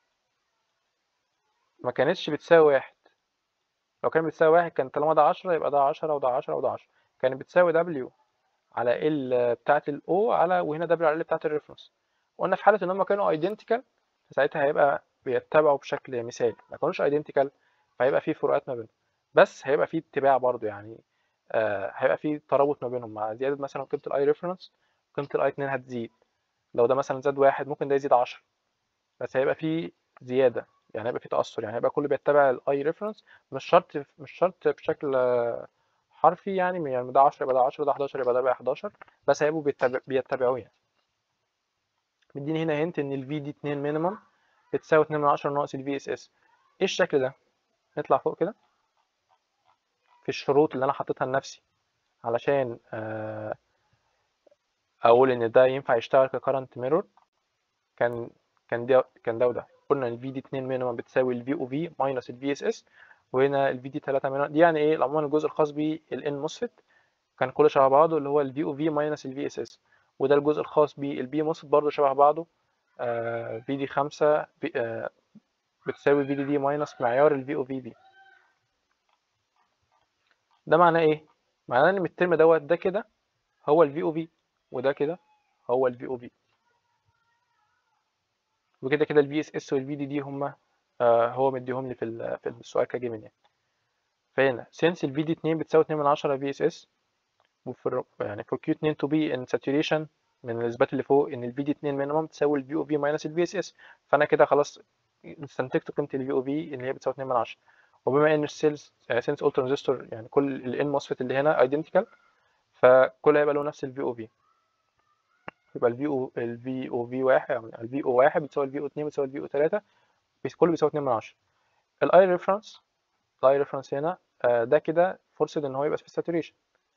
ما كانتش بتساوي واحد لو كانت بتساوي واحد كان طالما ده 10 يبقى ده 10 وده 10 وده 10 كانت بتساوي دبليو على ال بتاعة الاو على وهنا دبليو على ال بتاعة الريفرنس قلنا في حالة ان هم كانوا ايدنتيكال ساعتها هيبقى بيتبعوا بشكل مثالي ما كانوش ايدنتيكال فهيبقى في فروقات ما بينهم بس هيبقى في اتباع برضو يعني آه هيبقى في ترابط ما بينهم مع زيادة مثلا قيمة الاي ريفرنس قيمة الاي 2 هتزيد لو ده مثلا زاد واحد ممكن ده يزيد 10 بس هيبقى في زيادة يعني هيبقى في تأثر يعني هيبقى كله بيتبع الاي ريفرنس مش شرط مش شرط بشكل حرفي يعني يعني ده 10 يبقى ده 10 ده 11 يبقى ده بقى 11 بس هيبقوا بيتبع بيتبعوه يعني مديني هنا هنت ان الفي دي 2 مينيمم بتساوي 2 من 10 ناقص الفي اس اس ايه الشكل ده نطلع فوق كده في الشروط اللي انا حاططها لنفسي علشان اقول ان ده ينفع يشتغل ككرنت ميرور كان كان ده كان ده وده قلنا ان الفي دي 2 مينيمم بتساوي الفي او في ماينس الفي اس اس وهنا الفي دي 3 مينيمم دي يعني ايه عموما الجزء الخاص بالان موسفيت كان كله شبه بعضه اللي هو الفي او في ماينس الفي اس اس وده الجزء الخاص بالبي موسفيت برضه شبه بعضه في دي 5 بتساوي في دي دي ماينس معيار الفي او في بي ده معناه ايه معناه ان الترم دوت ده كده هو الفي او في وده كده هو الفي او في وكده كده الفي اس اس والفي دي دي هما آه هو مديهم لي في في السؤال كجيمن يعني فهنا since الفي دي 2 بتساوي 2 من 10 في اس اس وفي يعني for Q2 to be in saturation من الاثبات اللي فوق ان الفي دي 2 مينيمم تساوي الفي او في ماينس الفي اس اس فانا كده خلاص استنتجت قيمه الفي او في ان هي بتساوي 2 من 10 وبما ان السيلز سينس اول ترانزستور يعني كل الان موسفيت اللي هنا ايدنتيكال فكل هيبقى له نفس الفي او في يبقى الفي او الفي او في واحد يعني الفي او واحد بتساوي الفي او 2 بتساوي الفي او 3 كله بيساوي 2 من 10 الاي ريفرنس الاي ريفرنس هنا ده كده فرصه ان هو يبقى في الساتوريشن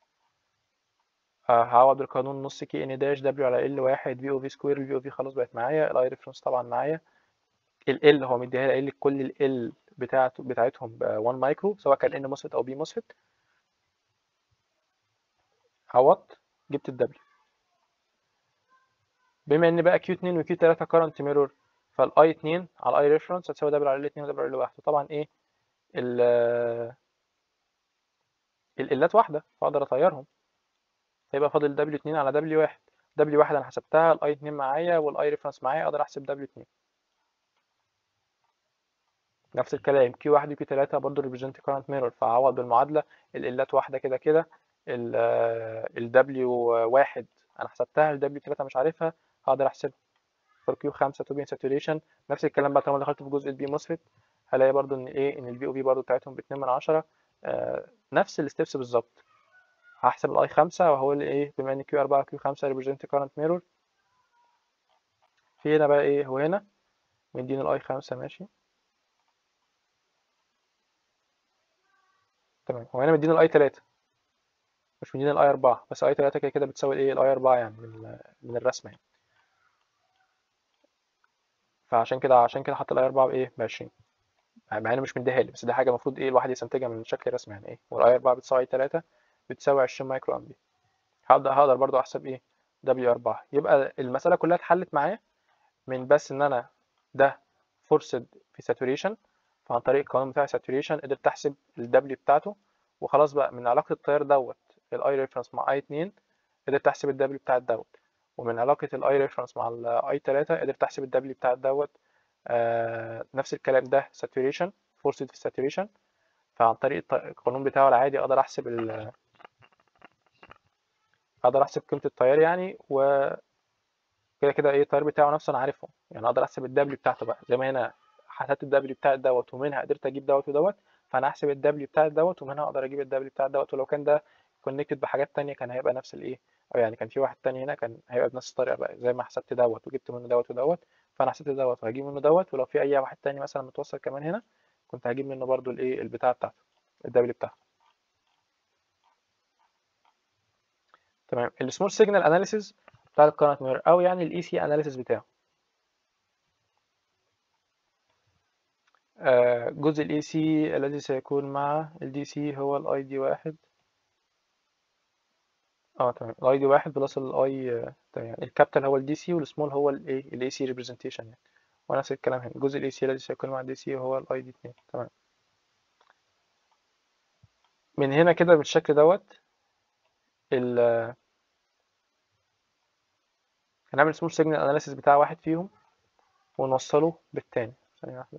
هعوض بالقانون نص كي ان داش دبليو على ال واحد في او في سكوير الفي او في خلاص بقت معايا الاي ريفرنس طبعا معايا ال ال هو مديها لي قايل لي كل ال ال بتاعته بتاعتهم ب 1 مايكرو سواء كان ان موسفيت او بي موسفيت عوضت جبت الدبليو بما ان بقى كيو 2 وكيو 3 كارنت ميرور فالاي 2 على الاي ريفرنس هتساوي دبليو على ال 2 ودبليو على ال 1 طبعا ايه ال الالات واحده فاقدر اطيرهم هيبقى فاضل دبليو 2 على دبليو 1 دبليو 1 انا حسبتها الاي 2 معايا والاي ريفرنس معايا اقدر احسب دبليو 2 نفس الكلام كيو 1 وكيو 3 برضه ريبريزنت كارنت ميرور فاعوض بالمعادله الالات واحده كده كده الدبليو 1 انا حسبتها الدبليو 3 مش عارفها هقدر احسبها فور كيو 5 تو بي ساتوريشن نفس الكلام بقى طالما دخلت في جزء البي موسفيت هلاقي برضو ان ايه ان البي او بي برضو بتاعتهم ب 2 من 10 آه نفس الستبس بالظبط هحسب الاي 5 وهقول ايه بما ان كيو 4 وكيو 5 ريبريزنت كارنت ميرور في هنا بقى ايه هو هنا مديني الاي خمسة ماشي تمام هو هنا مديني الاي تلاتة مش مديني الاي اربعة بس اي تلاتة كده كده بتساوي الايه الاي اربعة يعني من من الرسمة يعني فعشان كده عشان كده حط الاي اربعة بايه بعشرين مع انه مش مديها لي بس دي حاجة المفروض ايه الواحد يستنتجها من شكل الرسمة يعني ايه والاي اربعة بتساوي اي تلاتة بتساوي عشرين مايكرو امبير هقدر هقدر برضو احسب ايه دبليو اربعة يبقى المسألة كلها اتحلت معايا من بس ان انا ده فورسد في ساتوريشن فعن طريق القانون بتاع ساتوريشن قدرت احسب الدبليو بتاعته وخلاص بقى من علاقة التيار دوت الاي ريفرنس مع اي 2 قدرت احسب الدبليو بتاع دوت ومن علاقة الاي ريفرنس مع الاي 3 قدرت احسب الدبليو بتاع دوت آه نفس الكلام ده ساتوريشن فورسد في ساتوريشن فعن طريق القانون بتاعه العادي اقدر احسب ال اقدر احسب قيمة التيار يعني و كده كده ايه التيار بتاعه نفسه انا عارفه يعني اقدر احسب الدبليو بتاعته بقى زي ما هنا حسبت الدبليو بتاع دوت ومنها قدرت اجيب دوت ودوت فانا احسب الدبليو بتاع دوت ومنها اقدر اجيب الدبليو بتاع دوت ولو كان ده كونكتد بحاجات تانية كان هيبقى نفس الايه او يعني كان في واحد تاني هنا كان هيبقى بنفس الطريقه بقى زي ما حسبت دوت وجبت منه دوت ودوت فانا حسبت دوت وهجيب منه دوت ولو في اي واحد تاني مثلا متوصل كمان هنا كنت هجيب منه برضو الايه البتاع بتاعته الدبليو بتاعته تمام السمول سيجنال اناليسيز بتاع الكارنت ميرور او يعني الاي سي اناليسيز بتاعه جزء الاي سي الذي سيكون مع الدي سي هو الاي دي واحد اه تمام الاي دي واحد بلس الاي تمام يعني الكابيتال هو الدي سي والسمول هو الايه الاي سي ريبريزنتيشن يعني ونفس الكلام هنا جزء الاي سي الذي سيكون مع الدي سي هو الاي دي اتنين تمام من هنا كده بالشكل دوت ال هنعمل سمول سيجنال اناليسيس بتاع واحد فيهم ونوصله بالتاني ثانية واحدة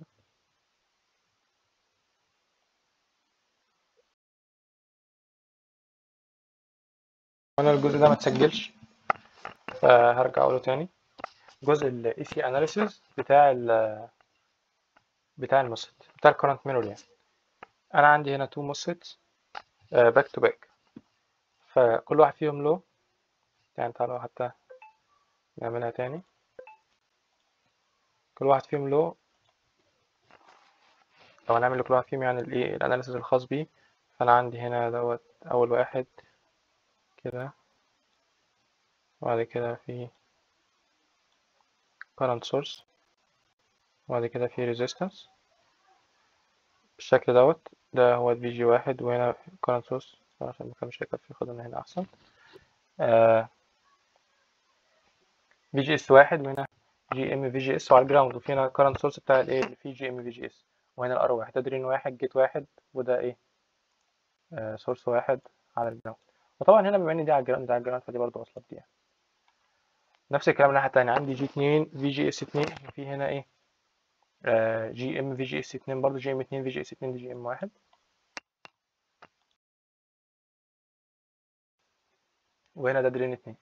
وانا الجزء ده ما اتسجلش فهرجع اقوله تاني جزء ال AC analysis بتاع ال بتاع الموسفيت بتاع ال current mirror يعني انا عندي هنا two MOSFETs باك تو باك فكل واحد فيهم له يعني تعالوا حتى نعملها تاني كل واحد فيهم له لو هنعمل لكل واحد فيهم يعني الايه الاناليسيس الخاص بيه فانا عندي هنا دوت اول واحد كده وبعد كده في current source وبعد كده في resistance بالشكل دوت ده هو الفي جي واحد وهنا current source عشان المكان مش هيكفي خدنا هنا أحسن في جي اس واحد وهنا جي ام في جي اس وعلى الجراوند وفي هنا current source بتاع الايه اللي فيه جي ام في جي اس وهنا الار واحد ده درين واحد جيت واحد وده ايه سورس واحد على الجراوند وطبعا هنا بما ان دي على الجراوند دي على الجراوند فدي برضه واصله بدي يعني. نفس الكلام الناحيه التانية عندي جي اتنين في جي اس اتنين وفي هنا ايه آه جي ام في جي اس اتنين برضه جي ام اتنين في جي اس اتنين دي جي ام واحد وهنا ده درين اتنين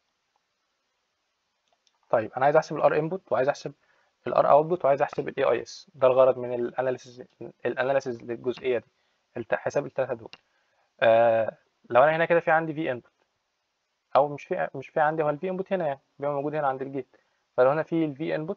طيب انا عايز احسب الار انبوت وعايز احسب الار اوتبوت وعايز احسب الاي اي اس ده الغرض من الاناليسيز الاناليسيز للجزئيه دي حساب الثلاثه دول آه لو انا هنا كده في عندي في انبوت او مش في مش في عندي هو الفي انبوت هنا يعني بيبقى موجود هنا عند الجيت فلو هنا في الفي انبوت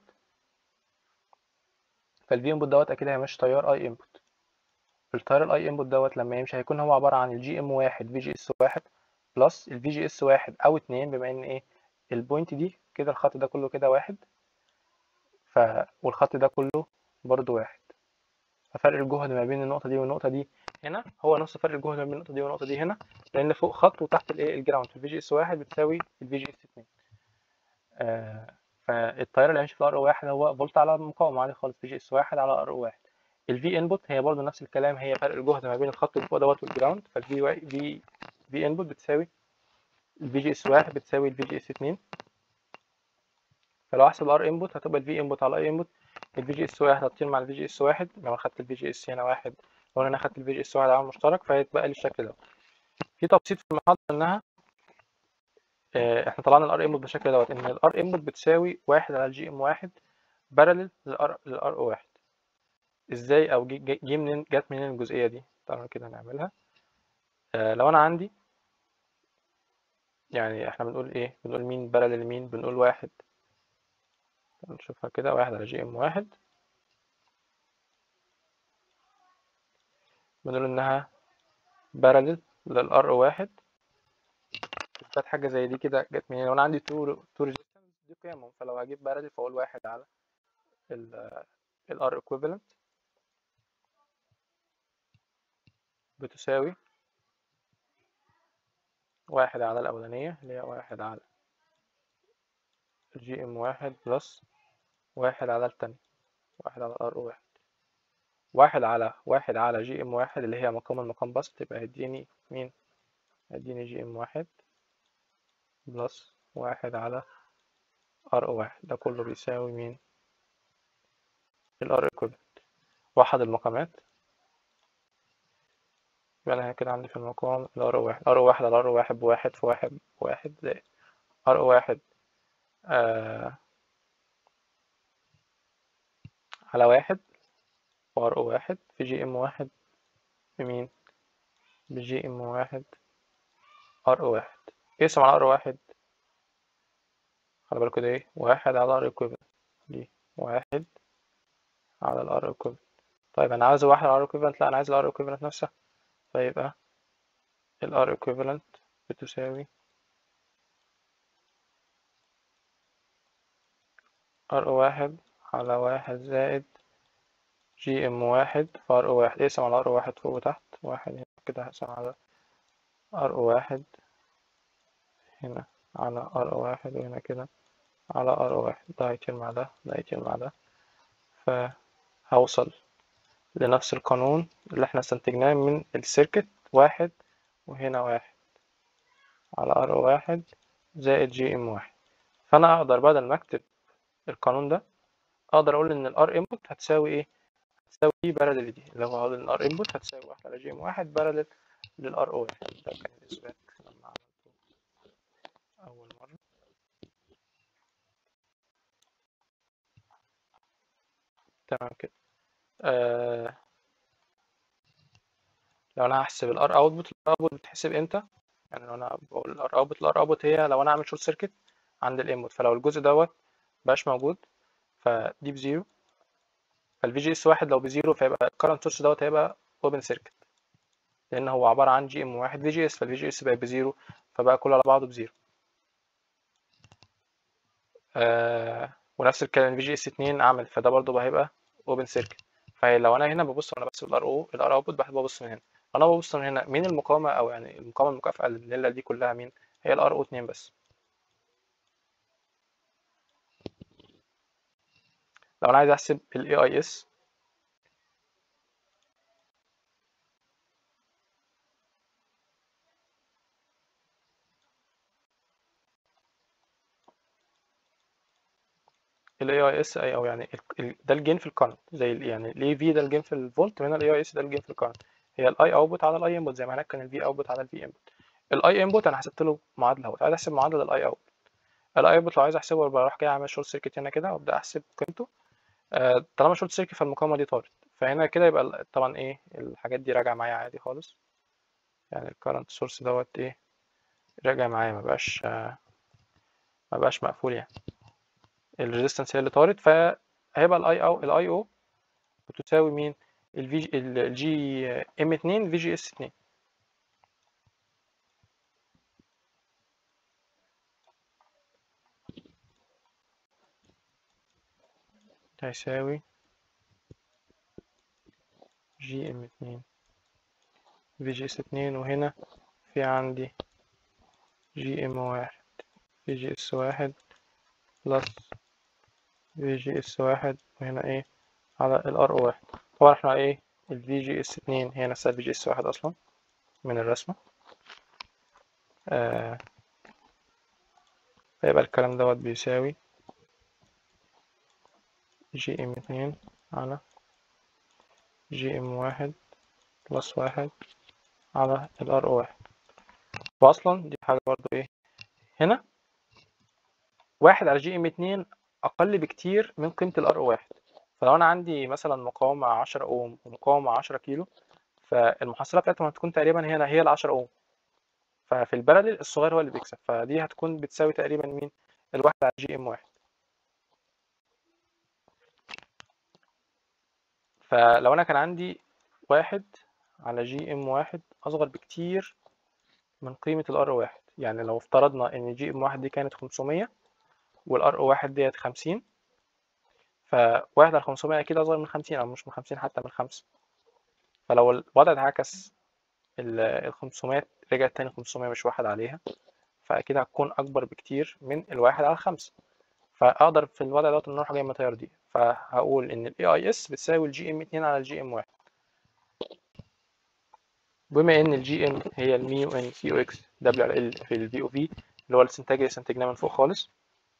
فالفي انبوت دوت اكيد هيمشي تيار اي انبوت التيار الاي انبوت دوت لما يمشي هيكون هو عباره عن الجي ام واحد في جي اس واحد بلس الفي جي اس واحد او اتنين بما ان ايه البوينت دي كده الخط ده كله كده واحد ف والخط ده كله برضو واحد ففرق الجهد ما بين النقطة دي والنقطة دي هنا هو نفس فرق الجهد ما بين النقطة دي والنقطة دي هنا لأن فوق خط وتحت الايه الجراوند الفي جي اس واحد بتساوي الفي جي اس اتنين آه فالتيار اللي هيمشي في الار واحد هو فولت على مقاومة عادي خالص في جي اس واحد على ار واحد الفي انبوت هي برضو نفس الكلام هي فرق الجهد ما بين الخط اللي فوق دوت والجراوند فالفي في في انبوت بتساوي الفي جي اس واحد بتساوي الفي جي اس اتنين فلو احسب ار انبوت هتبقى الفي انبوت على اي انبوت الفي جي اس واحد هتطير مع الفي جي اس واحد لو انا خدت الفي جي اس هنا واحد لو انا خدت الفي جي اس واحد عامل مشترك فهيتبقى لي الشكل ده في تبسيط في المحاضره انها اه احنا طلعنا الار انبوت بالشكل دوت ان الار انبوت بتساوي واحد على الجي ام واحد بارلل للار للار او واحد ازاي او جه جي, جي منين جت منين الجزئيه دي تعالوا كده نعملها اه لو انا عندي يعني احنا بنقول ايه بنقول مين بارلل مين بنقول واحد نشوفها كده واحد على جي ام واحد بنقول انها بارلل للار واحد اثبات حاجه زي دي كده جت منين لو انا عندي تو تو ريزيستنس دي قيمهم فلو هجيب بارلل فاقول واحد على الار equivalent بتساوي واحد على الأولانية اللي هي واحد على جي ام واحد بلس واحد على التانية واحد على ار واحد واحد على واحد على جي ام واحد اللي هي مقام المقام بسط يبقى هيديني مين هيديني جي ام واحد بلس واحد على ار واحد ده كله بيساوي مين الار equivalent وحد المقامات يبقى أنا كده عندي في المقام الار واحد ار واحد على ار واحد بواحد في واحد بواحد زائد ار واحد آه على واحد وار واحد في جي ام واحد بمين بجي ام واحد ار واحد اقسم على ار واحد خلي بالكوا ده ايه واحد على ار equivalent دي واحد على الار equivalent طيب انا عايز واحد على ار equivalent لا انا عايز الار equivalent نفسها فيبقى ال R equivalent بتساوي R واحد على واحد زائد جي ام واحد في R واحد اقسم على R واحد فوق وتحت واحد هنا كده هقسم على R واحد هنا على R واحد وهنا كده على R واحد ده هيطير مع ده ده هيطير مع ده فهوصل لنفس القانون اللي احنا استنتجناه من السيركت واحد وهنا واحد على ار واحد زائد جي ام واحد فانا اقدر بدل ما اكتب القانون ده اقدر اقول ان الار انبوت هتساوي ايه هتساوي دي بارلل دي اللي هو ان الار انبوت هتساوي واحد على جي ام واحد بارلل للار او واحد ده كان الاثبات لما عملته اول مره تمام كده آه لو انا هحسب الار اوتبوت الار اوتبوت بتحسب امتى يعني لو انا بقول الار اوتبوت الار اوتبوت هي لو انا عامل شورت سيركت عند الانبوت فلو الجزء دوت مبقاش موجود فدي بزيرو فالفي جي اس واحد لو بزيرو فيبقى الكرنت سورس دوت هيبقى اوبن سيركت لان هو عباره عن جي ام واحد في جي اس فالفي جي اس بقى بزيرو فبقى كله على بعضه بزيرو آه ونفس الكلام الفي جي اس اتنين عمل فده برضه بقى هيبقى اوبن سيركت فلو انا هنا ببص وانا بحسب الار او الار اوتبوت ببص من هنا انا ببص من هنا مين المقاومه او يعني المقاومه المكافئه للنيله دي كلها مين هي الار او 2 بس لو انا عايز احسب الاي اي اس الاي اي اس اي او يعني ده الجين في الكارنت زي يعني الاي في ده الجين في الفولت وهنا الاي اي اس ده الجين في الكارنت هي الاي اوتبوت على الاي انبوت زي ما هناك كان الفي اوتبوت على الفي انبوت الاي انبوت انا حسبت له معادله اهوت عايز احسب معادله الاي اوتبوت الاي اوتبوت لو عايز احسبه بروح جاي اعمل شورت سيركت هنا كده وابدا احسب قيمته آه طالما شورت سيركت فالمقاومه دي طارت فهنا كده يبقى طبعا ايه الحاجات دي راجعه معايا عادي خالص يعني الكرنت سورس دوت ايه راجع معايا مبقاش آه مبقاش مقفول يعني الريزيستنس هي اللي طارت فهيبقى الاي او الاي او بتساوي مين الفي الجي ام 2 في جي اس 2 هيساوي جي ام 2 في جي اس 2 وهنا في عندي جي ام 1 في جي اس 1 بلس في جي اس 1 وهنا ايه على الار او 1 طبعا احنا ايه الفي جي اس 2 هي نفسها الفي جي اس 1 اصلا من الرسمه آه فيبقى الكلام دوت بيساوي جي ام 2 على جي ام 1 بلس 1 على الار او 1 واصلا دي حاجه برضو ايه هنا واحد على جي ام 2 اقل بكتير من قيمه الار او 1 فلو انا عندي مثلا مقاومه 10 اوم ومقاومه 10 كيلو فالمحصله بتاعتهم هتكون تقريبا هنا هي ال 10 اوم ففي الباراليل الصغير هو اللي بيكسب فدي هتكون بتساوي تقريبا مين الواحد على جي ام 1 فلو انا كان عندي واحد على جي ام واحد اصغر بكتير من قيمة الار واحد يعني لو افترضنا ان جي ام واحد دي كانت 500 والار واحد ديت 50 فواحد على 500 اكيد اصغر من 50 او مش من 50 حتى من 5 فلو الوضع اتعكس ال 500 رجعت تاني 500 مش واحد عليها فاكيد هتكون اكبر بكتير من الواحد على خمسة فاقدر في الوضع دوت ان اروح جاي مطير دي فهقول ان الاي اي اس بتساوي الجي ام 2 على الجي ام 1 بما ان الجي ام هي الميو ان سي او اكس دبليو على ال في الفي او في اللي هو الاستنتاج اللي استنتجناه من فوق خالص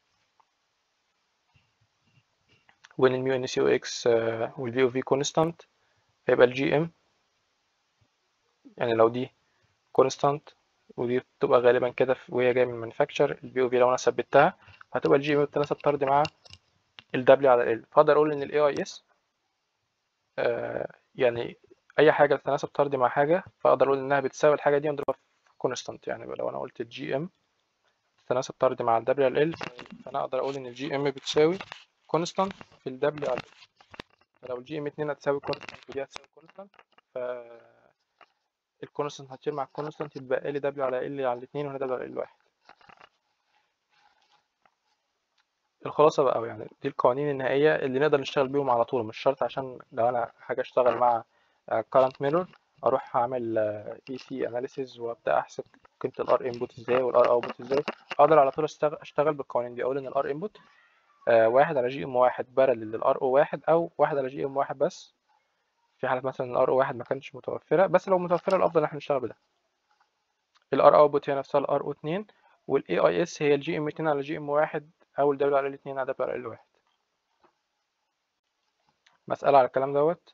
وان الميو ان سي او اكس والفي او في كونستانت هيبقى الجي ام يعني لو دي كونستانت ودي بتبقى غالبا كده وهي جايه من المانيفاكتشر البي او في لو انا ثبتها هتبقى الجي ام بتتناسب طردي مع الدبليو على ال فاقدر اقول ان الاي اي اس يعني اي حاجه تتناسب طردي مع حاجه فاقدر اقول انها بتساوي الحاجه دي ونضربها في كونستانت يعني لو انا قلت الجي ام تتناسب طردي مع الدبليو على ال فانا اقدر اقول ان الجي ام بتساوي كونستانت في الدبليو على ال فلو الجي ام 2 هتساوي كونستانت ودي هتساوي كونستانت ف الكونستانت هتشيل مع الكونستانت يتبقى لي دبليو على ال على الاثنين وهنا دبليو على ال واحد الخلاصة بقى يعني دي القوانين النهائية اللي نقدر نشتغل بيهم على طول مش شرط عشان لو أنا حاجة أشتغل مع current mirror أروح أعمل اي سي اناليسيز وأبدأ أحسب قيمة الار انبوت ازاي والار اوتبوت ازاي أقدر على طول أشتغل بالقوانين دي أقول إن الار انبوت واحد على جي ام واحد بارل للار او واحد أو واحد على جي ام واحد بس في حالة مثلا الار او واحد ما كانتش متوفرة بس لو متوفرة الأفضل إن احنا نشتغل بده الار اوتبوت هي نفسها الار او اتنين والاي اي اس هي الجي ام اتنين على جي ام واحد أو ال W على ال اتنين على W على ال واحد مسألة على الكلام دوت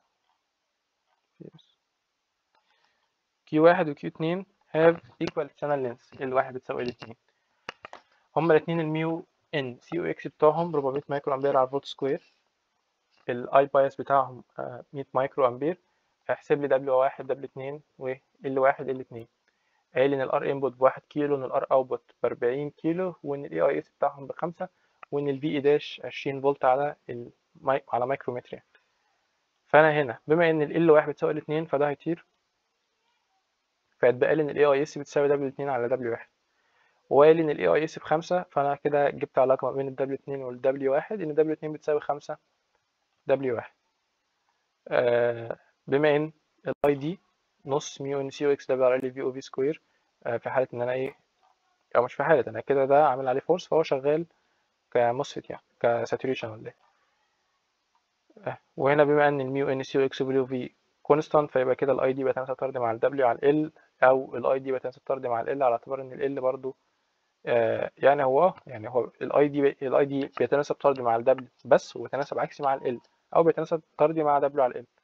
Q واحد و Q اتنين have equal channel length ال واحد بتساوي ال اتنين هما الاتنين الميو ان سي او اكس بتوعهم 400 مايكرو امبير على الفولت سكوير الاي بايس بتاعهم 100 مايكرو امبير احسب لي دبليو واحد دبليو اتنين و ال واحد ال اتنين قايل ان الار انبوت بواحد كيلو ان الار اوتبوت بأربعين كيلو وان الاي اي اس بتاعهم بخمسة وان الفي اي داش عشرين فولت على الماي... على مايكرومتر يعني فانا هنا بما ان ال واحد بتساوي الاتنين فده هيطير فيتبقى لي ان الاي اي اس بتساوي دبليو اتنين على دبليو واحد وقال ان الاي اي اس بخمسة فانا كده جبت علاقة ما بين الدبليو اتنين والدبليو واحد ان دبليو اتنين بتساوي خمسة دبليو واحد آه بما ان الاي دي نص ميو ان سي او اكس دبليو على ال في او في سكوير في حالة ان انا ايه او مش في حالة انا كده ده عامل عليه فورس فهو شغال كموسفيت يعني كساتوريشن ولا ايه وهنا بما ان الميو ان سي او اكس دبليو في كونستانت فيبقى كده الاي دي بتناسب طردي مع الدبليو على ال او الاي دي بتناسب طردي مع ال على اعتبار ان ال برضو آه يعني هو يعني هو الاي دي الاي دي بيتناسب طردي مع الدبليو بس وبيتناسب عكسي مع ال او بيتناسب طردي مع دبليو على ال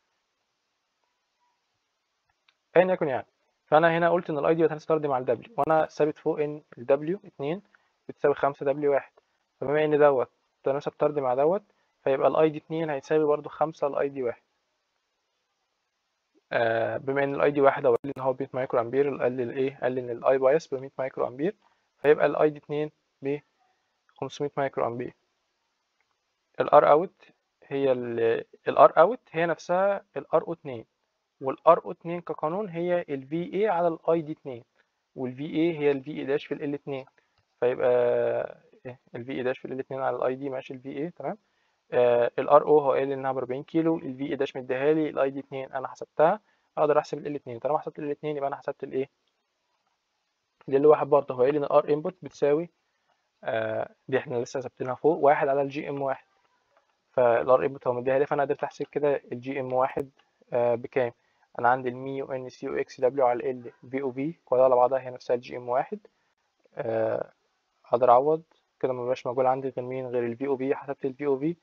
ايا يكن يعني فانا هنا قلت ان الاي دي بتناسب طردي مع الدبليو وانا ثابت فوق ان الدبليو 2 بتساوي 5 دبليو 1 فبما ان دوت تناسب طردي مع دوت فيبقى الاي دي 2 هيساوي برضو 5 الاي دي 1 آه بما ان الاي دي 1 او قال ان هو ب 100 مايكرو امبير قال لي الايه قال لي ان الاي بايس ب 100 مايكرو امبير فيبقى الاي دي 2 ب 500 مايكرو امبير الار اوت هي الار اوت هي نفسها الار او 2 والار او 2 كقانون هي الفي اي على الاي دي 2 والفي اي هي الفي اي داش في ال 2 فيبقى الفي اي داش في ال 2 على الاي دي ماشي الفي اي تمام الار او هو قال انها ب 40 كيلو الفي اي داش مديها لي الاي دي 2 انا حسبتها اقدر احسب ال 2 طالما حسبت ال 2 يبقى انا حسبت الايه اللي واحد برضه هو قال ان الار انبوت بتساوي آه دي احنا لسه ثابتينها فوق واحد على الجي ام واحد فالار انبوت هو مديها لي فانا قدرت احسب كده الجي ام واحد آه بكام انا عندي الميو ان سي او اكس دبليو على ال في او في كلها على بعضها هي نفسها الجي ام واحد آه اقدر اعوض كده ما بقاش موجود عندي غير مين غير الفي او في حسبت الفي او في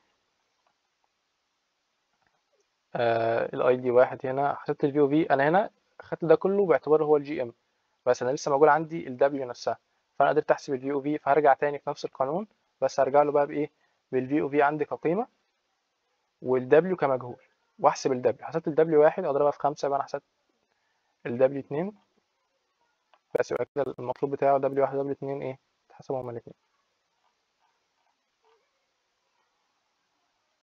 الاي دي واحد هنا حسبت الفي او في انا هنا خدت ده كله باعتباره هو الجي ام بس انا لسه موجود عندي الدبليو نفسها فانا قدرت احسب الفي او في فهرجع تاني في نفس القانون بس هرجع له بقى بايه بالفي او في عندي كقيمه والدبليو كمجهول واحسب الدبليو حسبت الدبليو واحد اضربها في خمسة يبقى انا حسبت الدبليو اتنين بس يبقى كده المطلوب بتاعه دبليو واحد دبليو اتنين ايه تحسبوا هما الاتنين